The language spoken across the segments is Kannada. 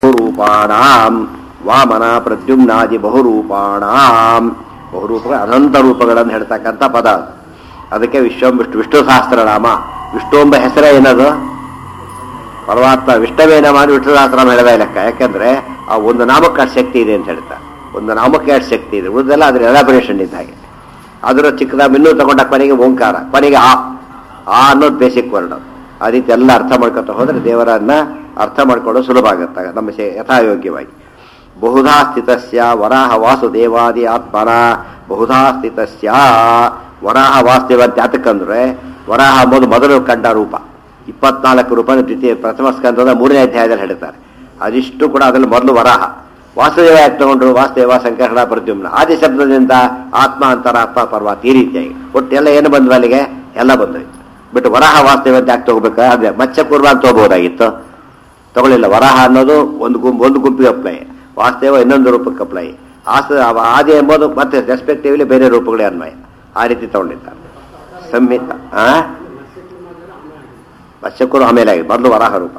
ಬಹುರೂಪಾಣಾಂ ವಾಮನ ಪ್ರದ್ಯುಮ್ನಾದಿ ಬಹುರೂಪಾಣಾಂ ಬಹುರೂಪ ಅನಂತ ರೂಪಗಳನ್ನು ಹೇಳ್ತಕ್ಕಂಥ ಪದ ಅದು. ಅದಕ್ಕೆ ವಿಶ್ವಂ ವಿಷ್ಣು ವಿಷ್ಣು ಸಹಸ್ರನಾಮ ವಿಷ್ಣು ಎಂಬ ಹೆಸರೇ ಏನದು ಪರಮಾತ್ಮ ವಿಷ್ಣುವೇನ ಮಾಡಿ ವಿಷ್ಣು ಸಹಸ್ರನಾಮ ಹೇಳದ ಲೆಕ್ಕ ಯಾಕಂದ್ರೆ ಆ ಒಂದು ನಾಮಕ್ಕೆ ಅಷ್ಟು ಶಕ್ತಿ ಇದೆ ಅಂತ ಹೇಳ್ತಾರೆ ಒಂದು ನಾಮಕ್ಕೆ ಅಷ್ಟು ಶಕ್ತಿ ಇದೆ ಉಳಿದೆಲ್ಲ ಅದ್ರ ಎಲಾಬರೇಷನ್ ಇದ್ದ ಹಾಗೆ ಅದರ ಚಿಕ್ಕದ ಇನ್ನೂ ತಗೊಂಡ ಕೊನೆಗೆ ಓಂಕಾರ ಕೊನೆಗೆ ಆ ಆ ಅನ್ನೋದು ಬೇಸಿಕ್ ವರ್ಡ್ ಆ ರೀತಿ ಎಲ್ಲ ಅರ್ಥ ಮಾಡ್ಕೊತ ಹೋದ್ರೆ ದೇವರನ್ನ ಅರ್ಥ ಮಾಡ್ಕೊಳ್ಳೋದು ಸುಲಭ ಆಗುತ್ತೆ ನಮ್ಮ ಶೇ- ಯಥಾಯೋಗ್ಯವಾಗಿ ಬಹುಧಾ ಸ್ಥಿತಸ್ಯ ವರಾಹ ವಾಸುದೇವಾದಿ ಆತ್ಮನ ಬಹುಧಾ ಸ್ಥಿತಸ್ಯ ವರಾಹ ವಾಸುದೇವ ಅಂತ ಯಾತಕ್ಕಂದ್ರೆ ವರಾಹ ಅಂಬೋದು ಮೊದಲು ಕಂಡ ರೂಪ ಇಪ್ಪತ್ನಾಲ್ಕು ರೂಪ ದ್ವಿತೀಯ ಪ್ರಥಮ ಸ್ಕಂದದ ಮೂರನೇ ಅಧ್ಯಾಯದಲ್ಲಿ ಹೇಳ್ತಾರೆ ಅದಿಷ್ಟು ಕೂಡ ಅದರಲ್ಲಿ ಮೊದಲು ವರಾಹ ವಾಸುದೇವ ಯಾಕೆ ತಗೊಂಡ್ರು ವಾಸುದೇವ ಸಂಕರ್ಷಣ ಪ್ರದ್ಯುಮ್ನ ಆದಿ ಶಬ್ದದಿಂದ ಆತ್ಮ ಅಂತರ ಆತ್ಮ ಪರ್ವತ ಈ ರೀತಿಯಾಗಿ ಒಟ್ಟು ಎಲ್ಲ ಏನು ಬಂದ್ವು ಅಲ್ಲಿಗೆ ಎಲ್ಲ ಬಂದೋಯ್ತು ಬಟ್ ವರಾಹ ವಾಸುದೇವ ಅಂತ ಯಾಕೆ ತಗೋಬೇಕಾ ಅದೇ ಮತ್ಸ್ಯ ಪೂರ್ವ ಅಂತ ತಗೋಬಹುದಾಗಿತ್ತು ತಗೊಳ್ಳಿಲ್ಲ ವರಾಹ ಅನ್ನೋದು ಒಂದು ಗುಂಪು ಒಂದು ಗುಂಪಿಗೆ ಅಪ್ಲೈ ವಾಸ್ತವ ಇನ್ನೊಂದು ರೂಪಕ್ಕೆ ಅಪ್ಲೈ ಆಸ ಅವ- ಆದಿ ಎಂಬುದು ಮತ್ತೆ ರೆಸ್ಪೆಕ್ಟಿವ್ಲಿ ಬೇರೆ ರೂಪಗಳೇ ಅನ್ವಯ ಆ ರೀತಿ ತಗೊಂಡಿದ್ದಾರೆ ಸಂಹಿತ ಆ ಮತ್ಸ್ಯಕೂರು ಆಮೇಲೆ ಆಗಿದೆ ಮೊದಲು ವರಾಹ ರೂಪ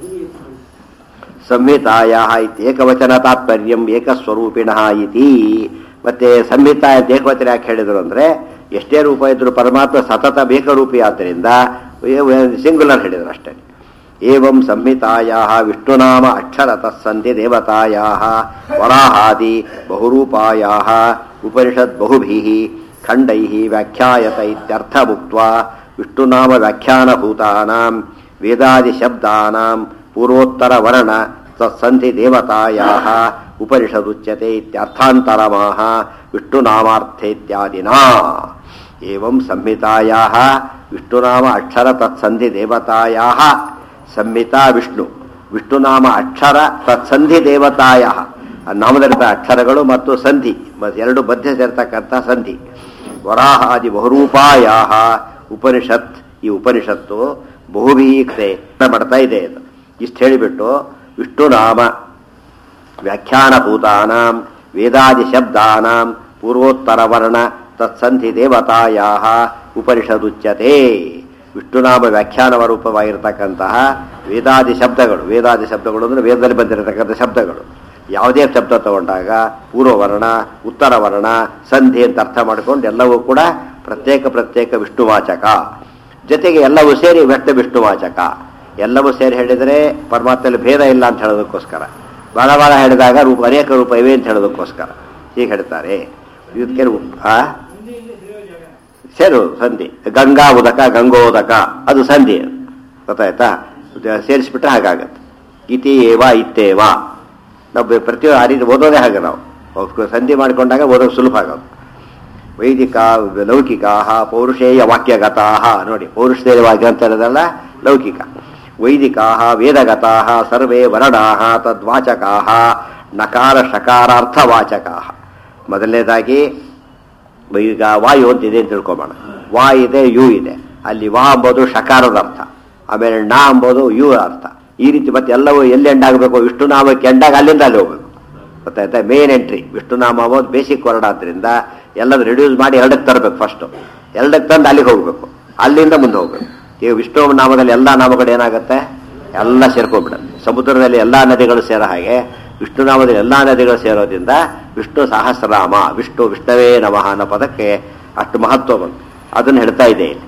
ಸಂಹಿತಾಯ ಇತಿ ಏಕವಚನ ತಾತ್ಪರ್ಯಂ ಏಕಸ್ವರೂಪಿಣ ಇತಿ ಮತ್ತೆ ಸಂಹಿತ ಅಂತ ಏಕವಚನ ಯಾಕೆ ಹೇಳಿದ್ರು ಅಂದ್ರೆ ಎಷ್ಟೇ ರೂಪ ಇದ್ರು ಪರಮಾತ್ಮ ಸತತ ಬೇಕರೂಪಿ ಆದ್ದರಿಂದ ಸಿಂಗುಲರ್ ಹೇಳಿದ್ರು ಅಷ್ಟೇ ಏವಂ ಸಂಹಿತಾಯ ವಿಷ್ಣುನಾಮ ಅಕ್ಷರತಃ ಸಂಧಿ ದೇವತಾಯ ವರಾಹಾದಿ ಬಹುರೂಪಾಯ ಉಪನಿಷತ್ ಬಹುಭಿ ಖಂಡೈ ವ್ಯಾಖ್ಯಾಯತ ಇತ್ಯರ್ಥ ಮುಕ್ತ್ವಾ ವಿಷ್ಣುನಾಮ ವ್ಯಾಖ್ಯಾನಭೂತಾನಾಂ ವೇದಾದಿ ಶಬ್ದಾನಾಂ ಪೂರ್ವೋತ್ತರ ವರ್ಣ ತತ್ಸಂಧಿ ದೇವತಾಯ ಉಪನಿಷದುಚ್ಯತೆ ಇತ್ಯರ್ಥಾಂತರಮಾಹ ವಿಷ್ಣುನಾಮಾರ್ಥೇತ್ಯಾದಿನಾ ಏವಂ ಸಂಹಿತಾಯಾ ವಿಷ್ಣುನಾಮ ಅಕ್ಷರ ತತ್ಸಂಧಿ ದೇವತಾಯಾ ಸಂಹಿತಾ ವಿಷ್ಣು ವಿಷ್ಣುನಾಮ ಅಕ್ಷರ ತತ್ಸಂಧಿ ದೇವತಾಯ ನಾಮದಲ್ಲಿದ್ದ ಅಕ್ಷರಗಳು ಮತ್ತು ಸಂಧಿ ಮ- ಎರಡು ಮಧ್ಯ ಸೇರ್ತಕ್ಕಂಥ ಸಂಧಿ ವರಾಹಾದಿ ಬಹುರೂಪಾಯ ಉಪನಿಷತ್ ಈ ಉಪನಿಷತ್ತು ಬಹುವೀಕ್ತೆ ಮಾಡ್ತಾ ಇದೆ ಇದು ಇಷ್ಟು ಹೇಳಿಬಿಟ್ಟು ವಿಷ್ಣುನಾಮ ವ್ಯಾಖ್ಯಾನಭೂತಾನಾಂ ವೇದಾದಿ ಶಬ್ದಾನಾಂ ಪೂರ್ವೋತ್ತರ ವರ್ಣ ತತ್ಸಂಧಿ ದೇವತಾಯಾ ಉಪನಿಷದುಚ್ಯತೆ ವಿಷ್ಣುನಾಮ ವ್ಯಾಖ್ಯಾನವ ರೂಪವಾಗಿರ್ತಕ್ಕಂತಹ ವೇದಾದಿ ಶಬ್ದಗಳು ವೇದಾದಿ ಶಬ್ದಗಳು ಅಂದರೆ ವೇದದಲ್ಲಿ ಬಂದಿರತಕ್ಕಂಥ ಶಬ್ದಗಳು ಯಾವುದೇ ಶಬ್ದ ತಗೊಂಡಾಗ ಪೂರ್ವವರ್ಣ ಉತ್ತರ ವರ್ಣ ಸಂಧಿ ಅಂತ ಅರ್ಥ ಮಾಡಿಕೊಂಡು ಎಲ್ಲವೂ ಕೂಡ ಪ್ರತ್ಯೇಕ ಪ್ರತ್ಯೇಕ ವಿಷ್ಣುವಾಚಕ ಜೊತೆಗೆ ಎಲ್ಲವೂ ಸೇರಿ ವ್ಯಕ್ತ ವಿಷ್ಣುವಾಚಕ ಎಲ್ಲವೂ ಸೇರಿ ಹೇಳಿದರೆ ಪರಮಾತ್ಮಲ್ಲಿ ಭೇದ ಇಲ್ಲ ಅಂತ ಹೇಳೋದಕ್ಕೋಸ್ಕರ ಬಹಳ ಬಹಳ ಹೇಳಿದಾಗ ರೂಪ ಅನೇಕ ರೂಪ ಇವೆ ಅಂತ ಹೇಳೋದಕ್ಕೋಸ್ಕರ ಹೀಗೆ ಹೇಳ್ತಾರೆ ಇದಕ್ಕೆ ರೂ- ಆ? ಸೇರು ಸಂಧಿ ಗಂಗಾ ಉದಕ ಗಂಗೋದಕ ಅದು ಸಂಧಿ ಗೊತ್ತಾಯ್ತಾ ಇದು ಸೇರಿಸ್ಬಿಟ್ರೆ ಹಾಗಾಗತ್ತೆ ಇತಿ ಏವ ಇತ್ತೇವ ನಾವು ಪ್ರತಿ ಆ ರೀತಿ ಓದೋದೇ ಹಾಗೆ ನಾವು ಅವ್ಕೆ ಸಂಧಿ ಮಾಡಿಕೊಂಡಾಗ ಓದೋದು ಸುಲಭ ಆಗೋದು ವೈದಿಕ ಲೌಕಿಕ ಪೌರುಷೇಯ ವಾಕ್ಯಗತಾ ನೋಡಿ ಪೌರುಷೇಯ ವಾಕ್ಯ ಅಂತ ಹೇಳೋದಲ್ಲ ಲೌಕಿಕ ವೈದಿಕಾ ವೇದಗತಾ ಸರ್ವೇ ವರ್ಣಾ ತದ್ವಾಚಕಾ ನಕಾರ ಶಕಾರಾರ್ಥವಾಚಕಾ ಮೊದಲನೇದಾಗಿ ಈಗ ವಾಯು ಅಂತಿದೆ ಅಂತ ತಿಳ್ಕೊಬೋಣ ವಾ ಇದೆ ಯು ಇದೆ ಅಲ್ಲಿ ವಾ ಅಂಬೋದು ಶಕಾರದ ಅರ್ಥ ಆಮೇಲೆ ಣ ಅಂಬೋದು ಯು ಅರ್ಥ ಈ ರೀತಿ ಮತ್ತೆ ಎಲ್ಲವೂ ಎಲ್ಲಿ ಎಂಡಾಗಬೇಕು ವಿಷ್ಣು ನಾಮಕ್ಕೆ ಎಂಡಾಗ ಅಲ್ಲಿಂದ ಅಲ್ಲಿ ಹೋಗ್ಬೇಕು ಗೊತ್ತಾಯ್ತಾ ಮೇನ್ ಎಂಟ್ರಿ ವಿಷ್ಣು ನಾಮ ಅಂಬೋದು ಬೇಸಿಕ್ ವರ್ಡ್ ಆದ್ರಿಂದ ಎಲ್ಲದು ರಿಡ್ಯೂಸ್ ಮಾಡಿ ಎರಡಕ್ಕೆ ತರಬೇಕು ಫಸ್ಟು ಎರಡಕ್ಕೆ ತಂದು ಅಲ್ಲಿಗೆ ಹೋಗ್ಬೇಕು ಅಲ್ಲಿಂದ ಮುಂದೆ ಹೋಗ್ಬೇಕು ಈಗ ವಿಷ್ಣು ನಾಮದಲ್ಲಿ ಎಲ್ಲ ನಾಮಗಳು ಏನಾಗುತ್ತೆ ಎಲ್ಲ ಸೇರ್ಕೊಂಡ್ಬಿಡುತ್ತೆ ಸಮುದ್ರದಲ್ಲಿ ಎಲ್ಲ ನದಿಗಳು ಸೇರೋ ಹಾಗೆ ವಿಷ್ಣು ನಾಮದಲ್ಲಿ ಎಲ್ಲ ನದಿಗಳು ಸೇರೋದ್ರಿಂದ ವಿಷ್ಣು ಸಹಸ್ರನಾಮ ವಿಷ್ಣು ವಿಷ್ಣವೇ ನಮಃ ಅನ್ನೋ ಪದಕ್ಕೆ ಅಷ್ಟು ಮಹತ್ವ ಬಂತು ಅದನ್ನು ಹೇಳ್ತಾ ಇದೆ ಇಲ್ಲಿ.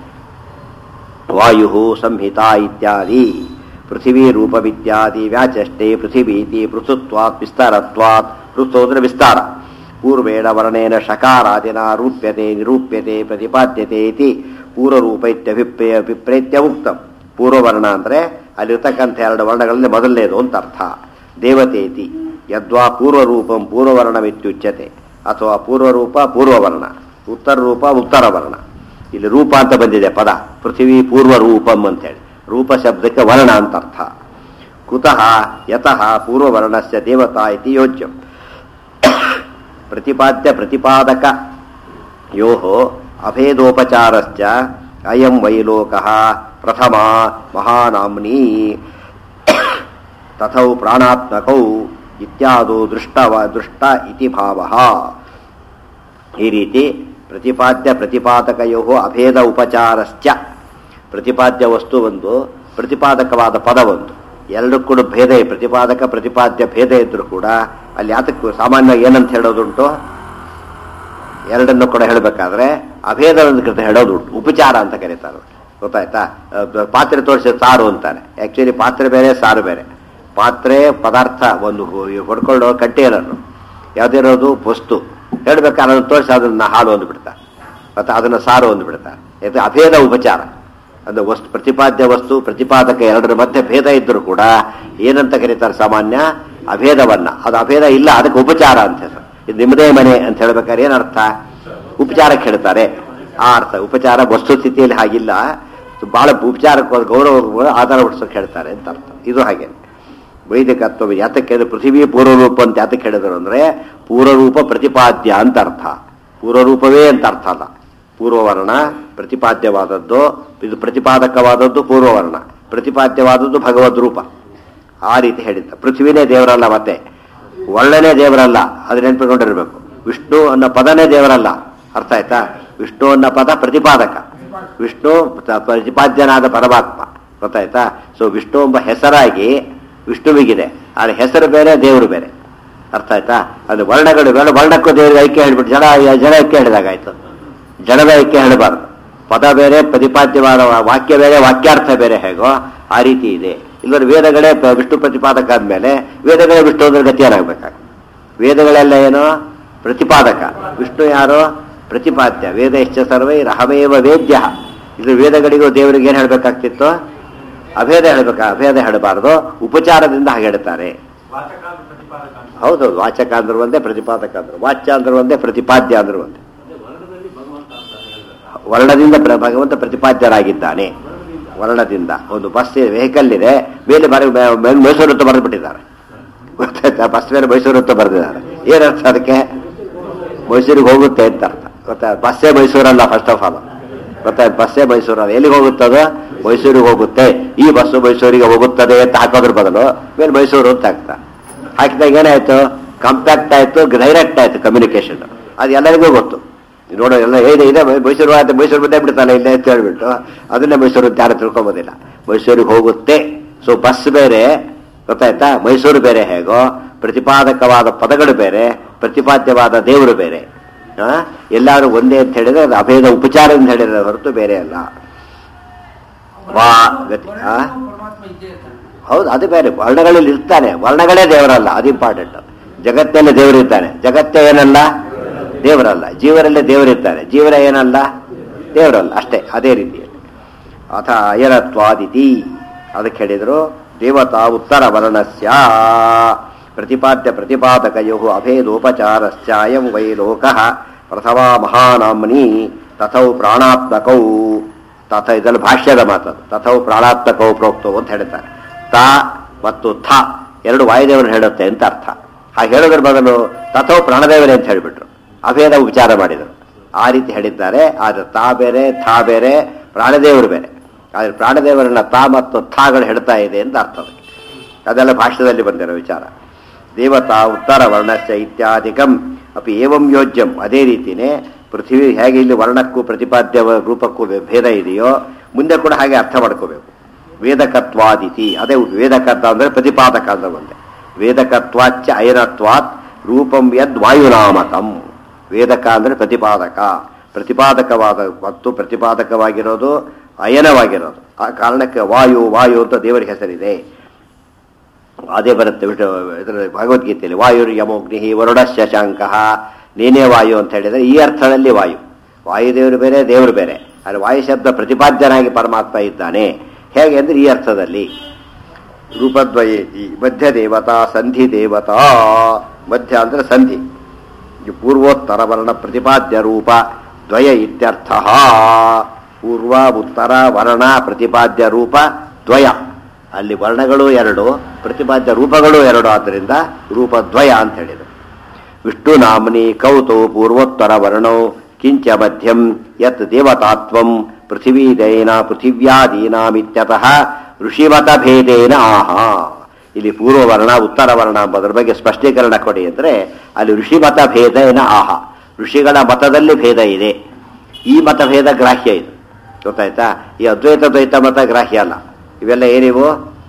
ವಾಯು ಸಂಹಿತಾ ಇತ್ಯಾದಿ ಪೃಥಿವೀ ರೂಪವಿತ್ಯಾದಿ ವ್ಯಾಚಷ್ಟೇ ಪೃಥಿವೀತಿ ಪೃಥುತ್ವಾತ್ ವಿಸ್ತಾರತ್ವಾತ್ ಪೃಥು ಅಂದ್ರೆ ವಿಸ್ತಾರ ಪೂರ್ವೇಣ ವರ್ಣೇನ ಶಕಾರಾದಿನ ರೂಪ್ಯತೆ ನಿರೂಪ್ಯತೆ ಪ್ರತಿಪಾದ್ಯತೆ ಇತಿ ಪೂರ್ವರೂಪ ಇತ್ಯಭಿಪ್ರೇಯ ಅಭಿಪ್ರೇತ್ಯ ಉಕ್ತಂ ಪೂರ್ವವರ್ಣ ಅಂದ್ರೆ ಅಲ್ಲಿರ್ತಕ್ಕಂಥ ಎರಡು ವರ್ಣಗಳಲ್ಲಿ ಮೊದಲನೇದು ಅಂತ ಅರ್ಥ ದೇವತೇತಿ ಯದ್ವಾ ಪೂರ್ವರೂಪಂ ಪೂರ್ವವರ್ಣವಿತ್ಯುಚ್ಯತೆ ಅಥವಾ ಪೂರ್ವರೂಪ ಪೂರ್ವವರ್ಣ ಉತ್ತರ ರೂಪ ಉತ್ತರ ವರ್ಣ ಇಲ್ಲಿ ರೂಪ ಅಂತ ಬಂದಿದೆ ಪದ ಪೃಥ್ವಿ ಪೂರ್ವ ರೂಪಂ ಅಂತೇಳಿ ರೂಪ ಶಬ್ದಕ್ಕೆ ವರ್ಣ ಅಂತ ಅರ್ಥ ಕುತಃ ಯತಃ ಪೂರ್ವವರ್ಣಸ್ಯ ದೇವತಾ ಇತಿ ಯೋಜ್ಯಂ ಪ್ರತಿಪಾದ್ಯ ಪ್ರತಿಪಾದಕ ಯೋ ಅಭೇದೋಪಚಾರಶ್ಚ ಅಯಂ ವೈಲೋಕಃ ಪ್ರಥಮ ಮಹಾನಾಮ್ನಿ ತಥೌ ಪ್ರಾಣಾತ್ಮಕೌ ಇತ್ಯಾದೋ ದೃಷ್ಟವ ದೃಷ್ಟ ಇತಿ ಭಾವಃ ಈ ರೀತಿ ಪ್ರತಿಪಾದ್ಯ ಪ್ರತಿಪಾದಕಯೋ ಅಭೇದ ಉಪಚಾರಶ್ಚ ಪ್ರತಿಪಾದ್ಯ ವಸ್ತು ಒಂದು ಪ್ರತಿಪಾದಕವಾದ ಪದ ಒಂದು ಎರಡು ಕೂಡ ಭೇದ ಇದೆ. ಪ್ರತಿಪಾದಕ ಪ್ರತಿಪಾದ್ಯ ಭೇದ ಇದ್ರೂ ಕೂಡ ಅಲ್ಲಿ ಯಾತಕ್ಕೆ ಸಾಮಾನ್ಯವಾಗಿ ಏನಂತ ಹೇಳೋದುಂಟು ಎರಡನ್ನು ಕೂಡ ಹೇಳಬೇಕಾದ್ರೆ ಅಭೇದವನ್ನು ಕೃತ ಹೇಳೋದುಂಟು ಉಪಚಾರ ಅಂತ ಕರೀತಾರೆ ಗೊತ್ತಾಯ್ತಾ ಅಹ್ ಪಾತ್ರೆ ತೋರಿಸಿ ಸಾರು ಅಂತಾನೆ ಆಕ್ಚುಲಿ ಪಾತ್ರೆ ಬೇರೆ ಸಾರು ಬೇರೆ ಪಾತ್ರೆ ಪದಾರ್ಥ ಒಂದು ಹೊಡ್ಕೊಳ್ಳೋ ಕಂಟೇನರು ಯಾವುದಿರೋದು ವಸ್ತು ಹೇಳ್ಬೇಕಾದ್ರೆ ಅದನ್ನು ತೋರಿಸಿ ಅದನ್ನ ಹಾಲು ಒಂದು ಬಿಡ್ತಾರೆ ಮತ್ತೆ ಅದನ್ನು ಸಾರು ಒಂದು ಬಿಡ್ತಾರೆ ಇದು ಅಭೇದ ಉಪಚಾರ ಅದು ವಸ್ತು ಪ್ರತಿಪಾದ್ಯ ವಸ್ತು ಪ್ರತಿಪಾದಕ ಎರಡರ ಮಧ್ಯೆ ಭೇದ ಇದ್ದರೂ ಕೂಡ ಏನಂತ ಕರೀತಾರೆ ಸಾಮಾನ್ಯ ಅಭೇದವನ್ನ ಅದು ಅಭೇದ ಇಲ್ಲ ಅದಕ್ಕೆ ಉಪಚಾರ ಅಂತ ಹೆಸರು ಇದು ನಿಮ್ಮದೇ ಮನೆ ಅಂತ ಹೇಳ್ಬೇಕಾದ್ರೆ ಏನರ್ಥ ಉಪಚಾರಕ್ಕೆ ಹೇಳ್ತಾರೆ ಆ ಅರ್ಥ ಉಪಚಾರ ವಸ್ತು ಸ್ಥಿತಿಯಲ್ಲಿ ಹಾಗಿಲ್ಲ ಬಹಳ ಉಪಚಾರಕ್ಕೆ ಗೌರವ ಆಧಾರ ಹುಡ್ಸೋಕೆ ಹೇಳ್ತಾರೆ ಅಂತ ಅರ್ಥ ಇದು ಹಾಗೆ ವೈದಿಕತ್ವ ಯಾತಕ್ಕೆ ಅಂದ್ರೆ ಪೃಥ್ವಿ ಪೂರ್ವರೂಪ ಅಂತ ಯಾತಕ್ಕೆ ಹೇಳಿದ್ರು ಅಂದ್ರೆ ಪೂರ್ವರೂಪ ಪ್ರತಿಪಾದ್ಯ ಅಂತ ಅರ್ಥ ಪೂರ್ವರೂಪವೇ ಅಂತ ಅರ್ಥ ಅಲ್ಲ ಪೂರ್ವವರ್ಣ ಪ್ರತಿಪಾದ್ಯವಾದದ್ದು ಇದು ಪ್ರತಿಪಾದಕವಾದದ್ದು ಪೂರ್ವವರ್ಣ ಪ್ರತಿಪಾದ್ಯವಾದದ್ದು ಭಗವದ್ ರೂಪ ಆ ರೀತಿ ಹೇಳಿದ್ದ ಪೃಥ್ವಿನೇ ದೇವರಲ್ಲ ಮತ್ತೆ ವರ್ಣನೇ ದೇವರಲ್ಲ ಅದು ನೆನ್ಪಿಕೊಂಡಿರ್ಬೇಕು ವಿಷ್ಣು ಅನ್ನೋ ಪದನೇ ದೇವರಲ್ಲ ಅರ್ಥ ಆಯ್ತಾ ವಿಷ್ಣು ಅನ್ನೋ ಪದ ಪ್ರತಿಪಾದಕ ವಿಷ್ಣು ತ- ಪ್ರತಿಪಾದ್ಯನಾದ ಪರಮಾತ್ಮ ಗೊತ್ತಾಯ್ತಾ ಸೊ ವಿಷ್ಣು ಎಂಬ ಹೆಸರಾಗಿ ವಿಷ್ಣುವಿಗಿದೆ ಆದ್ರೆ ಹೆಸರು ಬೇರೆ ದೇವರು ಬೇರೆ ಅರ್ಥ ಆಯ್ತಾ ಅದು ವರ್ಣಗಳು ಬೇಡ ವರ್ಣಕ್ಕೂ ದೇವರಿಗೆ ಐಕ್ಯ ಹೇಳ್ಬಿಟ್ಟು ಜಡ ಜಡ ಐಕ್ಯ ಹೇಳಿದಾಗಾಯ್ತು ಜಡದ ಐಕ್ಯ ಹೇಳಬಾರ್ದು ಪದ ಬೇರೆ ಪ್ರತಿಪಾದ್ಯವಾದ ವಾಕ್ಯ ಬೇರೆ ವಾಕ್ಯಾರ್ಥ ಬೇರೆ ಹೇಗೋ ಆ ರೀತಿ ಇದೆ ಇಲ್ಲದ್ರೆ ವೇದಗಳೇ ಪ- ವಿಷ್ಣು ಪ್ರತಿಪಾದಕ ಆದ್ಮೇಲೆ ವೇದಗಳೇ ವಿಷ್ಣು ಅಂದ್ರೆ ಗತಿ ಏನಾಗಬೇಕಾಗ ವೇದಗಳೆಲ್ಲ ಏನು ಪ್ರತಿಪಾದಕ ವಿಷ್ಣು ಯಾರು ಪ್ರತಿಪಾದ್ಯ ವೇದ ಇಷ್ಟ ಸರ್ವೈ ರಹಮೇವ ವೇದ್ಯ ಇದು ವೇದಗಳಿಗೂ ದೇವರಿಗೆ ಏನು ಹೇಳಬೇಕಾಗ್ತಿತ್ತು ಅಭೇದ ಹೇಳಬೇಕಾ ಅಭೇದ ಹೇಳಬಾರ್ದು ಉಪಚಾರದಿಂದ ಹಾಗೆ ಹೇಳ್ತಾರೆ ವಾಚಕಾದ ಪ್ರತಿಪಾದಕ ಅಂತ. ಹೌದು ವಾಚಕ ಅಂದ್ರೆ ಒಂದೇ ಪ್ರತಿಪಾದಕ ಅಂದ್ರೆ ವಾಚ್ಯ ಅಂದ್ರೆ ಒಂದೇ ಪ್ರತಿಪಾದ್ಯ ಅಂದ್ರೆ ಒಂದೇ ಅದೇ ವರ್ಣದಲ್ಲಿ ಭಗವಂತ ಅಂತ ಹೇಳಿದ್ರೆ ವರ್ಣದಿಂದ ಪ್ರ- ಭಗವಂತ ಪ್ರತಿಪಾದ್ಯರಾಗಿದ್ದಾನೆ ವರ್ಣದಿಂದ ಒಂದು ಬಸ್ ವೆಹಿಕಲ್ ಇದೆ ಮೇಲೆ ಬರ ಮೇಲೆ ಮೈಸೂರು ಅಂತ ಬರೆದ್ಬಿಟ್ಟಿದ್ದಾರೆ ಗೊತ್ತಾಯ್ತಾ ಬಸ್ ಮೇಲೆ ಮೈಸೂರು ಅಂತ ಬರೆದಿದ್ದಾರೆ ಏನರ್ಥ ಅದಕ್ಕೆ ಮೈಸೂರಿಗೆ ಹೋಗುತ್ತೆ ಅಂತ ಅರ್ಥ ಗೊತ್ತಾ ಬಸ್ಸೇ ಮೈಸೂರಲ್ಲ ಫಸ್ಟ್ ಆಫ್ ಆಲ್ ಗೊತ್ತಾಯ್ತು ಬಸ್ಸೇ ಮೈಸೂರಲ್ಲ ಎಲ್ಲಿಗೆ ಹೋಗುತ್ತದು ಮೈಸೂರಿಗೆ ಹೋಗುತ್ತೆ ಈ ಬಸ್ಸು ಮೈಸೂರಿಗೆ ಹೋಗುತ್ತದೆ ಅಂತ ಹಾಕೋದ್ರ ಬದಲು ಮೇಲೆ ಮೈಸೂರು ಅಂತ ಹಾಕ್ತಾ ಹಾಕಿದಾಗ ಏನಾಯ್ತು ಕಾಂಪ್ಯಾಕ್ಟ್ ಆಯ್ತು ಡೈರೆಕ್ಟ್ ಆಯ್ತು ಕಮ್ಯುನಿಕೇಶನ್ ಅದು ಎಲ್ಲರಿಗೂ ಗೊತ್ತು ನೋಡೋ ಎಲ್ಲ ಇದೆ ಇದೆ ಮೈಸೂರು ಆಯ್ತು ಮೈಸೂರು ಬಂದೇ ಬಿಡ್ತಾನೆ ಇಲ್ಲೇ ಅಂತ ಹೇಳ್ಬಿಟ್ಟು ಅದನ್ನೇ ಮೈಸೂರು ಅಂತ ಯಾರು ತಿಳ್ಕೊಂಬೋದಿಲ್ಲ ಮೈಸೂರಿಗೆ ಹೋಗುತ್ತೆ ಸೊ ಬಸ್ ಬೇರೆ ಗೊತ್ತಾಯ್ತಾ ಮೈಸೂರು ಬೇರೆ ಹೇಗೋ ಪ್ರತಿಪಾದಕವಾದ ಪದಗಳು ಬೇರೆ ಪ್ರತಿಪಾದ್ಯವಾದ ದೇವರು ಬೇರೆ ಆ? ಎಲ್ಲರೂ ಒಂದೇ ಅಂತ ಹೇಳಿದ್ರೆ ಅದು ಅಭೇದ ಉಪಚಾರದಿಂದ ಹೇಳಿದ್ರೆ ಹೊರತು ಬೇರೆ ಅಲ್ಲ ವಾ ಗತಿ ಆ? ಪರಮಾತ್ಮ ಇದ್ದೇ ಇರ್ತಾನೆ ಹೌದು ಅದು ಬೇರೆ ವರ್ಣಗಳಲ್ಲಿ ಇರ್ತಾನೆ ವರ್ಣಗಳೇ ದೇವರಲ್ಲ ಅದು ಇಂಪಾರ್ಟೆಂಟ್ ಜಗತ್ತಲ್ಲಿ ದೇವರಿದ್ದಾನೆ ಜಗತ್ತೇ ಏನಲ್ಲ ದೇವರಲ್ಲ ಜೀವರಲ್ಲೇ ದೇವರಿದ್ದಾನೆ ಜೀವರ ಏನಲ್ಲ ದೇವರಲ್ಲ ಅಷ್ಟೇ ಅದೇ ರೀತಿಯಲ್ಲಿ ಅಥ ಅಯರತ್ವಾದಿತಿ ಅದಕ್ಕೆ ಹೇಳಿದ್ರು ದೇವತಾ ಉತ್ತರ ವರ್ಣಸ್ಯ ಪ್ರತಿಪಾದ್ಯ ಪ್ರತಿಪಾದಕಯೋ ಅಭೇದೋಪಚಾರಶ್ಚಾಯಂ ವೈ ಲೋಕಃ ಪ್ರಥಮಾ ಮಹಾನಾಮ್ನಿ ತಥೌ ಪ್ರಾಣಾತ್ಮಕೌ ತಥ ಇದರಲ್ಲಿ ಭಾಷ್ಯದ ಮಾತದು ತಥೌ ಪ್ರಾಣಾತ್ಮಕೌ ಪ್ರೋಕ್ತವು ಅಂತ ಹೇಳ್ತಾರೆ ತ ಮತ್ತು ಥ ಎರಡು ವಾಯುದೇವರು ಹೇಳುತ್ತೆ ಅಂತ ಅರ್ಥ ಹಾಗೆ ಹೇಳೋದ್ರ ಬದಲು ತಥೌ ಪ್ರಾಣದೇವರೇ ಅಂತ ಹೇಳಿಬಿಟ್ರು ಅಭೇದ ವಿಚಾರ ಮಾಡಿದರು ಆ ರೀತಿ ಹೇಳಿದ್ದಾರೆ ಆದ್ರೆ ತಾ ಬೇರೆ ಥಾ ಬೇರೆ ಪ್ರಾಣದೇವರು ಬೇರೆ ಆದ್ರೆ ಪ್ರಾಣದೇವರನ್ನ ತಾ ಮತ್ತು ಥಾಗಳು ಹೇಳ್ತಾ ಇದೆ ಅಂತ ಅರ್ಥ ಅದಕ್ಕೆ ಅದೆಲ್ಲ ಭಾಷ್ಯದಲ್ಲಿ ಬಂದಿರೋ ವಿಚಾರ ದೇವತಾ ಉತ್ತರ ವರ್ಣಸ್ಯ ಇತ್ಯಾದಿಕಂ ಅಪಿ ಏವಂ ಯೋಜ್ಯಂ ಅದೇ ರೀತಿನೇ ಪೃಥ್ವಿ ಹೇಗೆ ಇಲ್ಲಿ ವರ್ಣಕ್ಕೂ ಪ್ರತಿಪಾದ್ಯ ರೂಪಕ್ಕೂ ಭೇ- ಭೇದ ಇದೆಯೋ ಮುಂದೆ ಕೂಡ ಹಾಗೆ ಅರ್ಥ ಮಾಡ್ಕೋಬೇಕು ವೇದಕತ್ವಾದಿತಿ ಅದೇ ವೇದಕತ್ವ ಅಂದ್ರೆ ಪ್ರತಿಪಾದಕ ಅಂದ್ರೆ ಒಂದೇ ವೇದಕತ್ವಾಚ್ಚ ಅಯನತ್ವಾತ್ ರೂಪಂ ಯದ್ ವಾಯುನಾಮಕಂ ವೇದಕ ಅಂದ್ರೆ ಪ್ರತಿಪಾದಕ ಪ್ರತಿಪಾದಕವಾದ ಮತ್ತು ಪ್ರತಿಪಾದಕವಾಗಿರೋದು ಅಯನವಾಗಿರೋದು ಆ ಕಾರಣಕ್ಕೆ ವಾಯು ವಾಯು ಅಂತ ದೇವರ ಹೆಸರಿದೆ ಅದೇ ಬರುತ್ತೆ ವಿಷ್ಣು ಇದರ ಭಗವದ್ಗೀತೆಯಲ್ಲಿ ವಾಯು ಯಮೋಗ್ನಿ ವರುಣ ಶಶಾಂಕ ನೀನೇ ವಾಯು ಅಂತ ಹೇಳಿದರೆ ಈ ಅರ್ಥದಲ್ಲಿ ವಾಯು ವಾಯುದೇವರು ಬೇರೆ ದೇವರು ಬೇರೆ ಆದರೆ ವಾಯು ಶಬ್ದ ಪ್ರತಿಪಾದ್ಯನಾಗಿ ಪರಮಾತ್ಮ ಇದ್ದಾನೆ ಹೇಗೆ ಅಂದ್ರೆ ಈ ಅರ್ಥದಲ್ಲಿ ರೂಪದ್ವಯೇತಿ ಮಧ್ಯ ದೇವತಾ ಸಂಧಿ ದೇವತಾ ಮಧ್ಯ ಅಂದ್ರೆ ಸಂಧಿ ಈ ಪೂರ್ವೋತ್ತರ ವರ್ಣ ಪ್ರತಿಪಾದ್ಯ ರೂಪ ದ್ವಯ ಇತ್ಯರ್ಥ ಪೂರ್ವ ಉತ್ತರ ವರ್ಣ ಪ್ರತಿಪಾದ್ಯ ರೂಪ ದ್ವಯ ಅಲ್ಲಿ ವರ್ಣಗಳು ಎರಡು ಪ್ರತಿಪಾದ್ಯ ರೂಪಗಳು ಎರಡು ಆದ್ದರಿಂದ ರೂಪದ್ವಯ ಅಂತ ಹೇಳಿದರು ವಿಷ್ಣು ನಾಮ್ನಿ ಕೌತೌ ಪೂರ್ವೋತ್ತರ ವರ್ಣೌ ಕಿಂಚ ಮಧ್ಯಂ ಯತ್ ದೇವತಾತ್ವಂ ಪೃಥಿವೀದಯೇನ ಪೃಥಿವ್ಯಾದೀನಾಮಿತ್ಯತಃ ಋಷಿಮತ ಭೇದೇನ ಆಹಾ ಇಲ್ಲಿ ಪೂರ್ವವರ್ಣ ಉತ್ತರ ವರ್ಣ ಎಂಬುದರ ಬಗ್ಗೆ ಸ್ಪಷ್ಟೀಕರಣ ಕೊಡಿ ಅಂದ್ರೆ ಅಲ್ಲಿ ಋಷಿಮತ ಭೇದೇನ ಆಹಾ ಋಷಿಗಳ ಮತದಲ್ಲಿ ಭೇದ ಇದೆ ಈ ಮತಭೇದ ಗ್ರಾಹ್ಯ ಇದು ಗೊತ್ತಾಯ್ತಾ ಈ ಅದ್ವೈತ ದ್ವೈತ ಮತ ಗ್ರಾಹ್ಯ ಅಲ್ಲ ಇವೆಲ್ಲ ಏನಿವು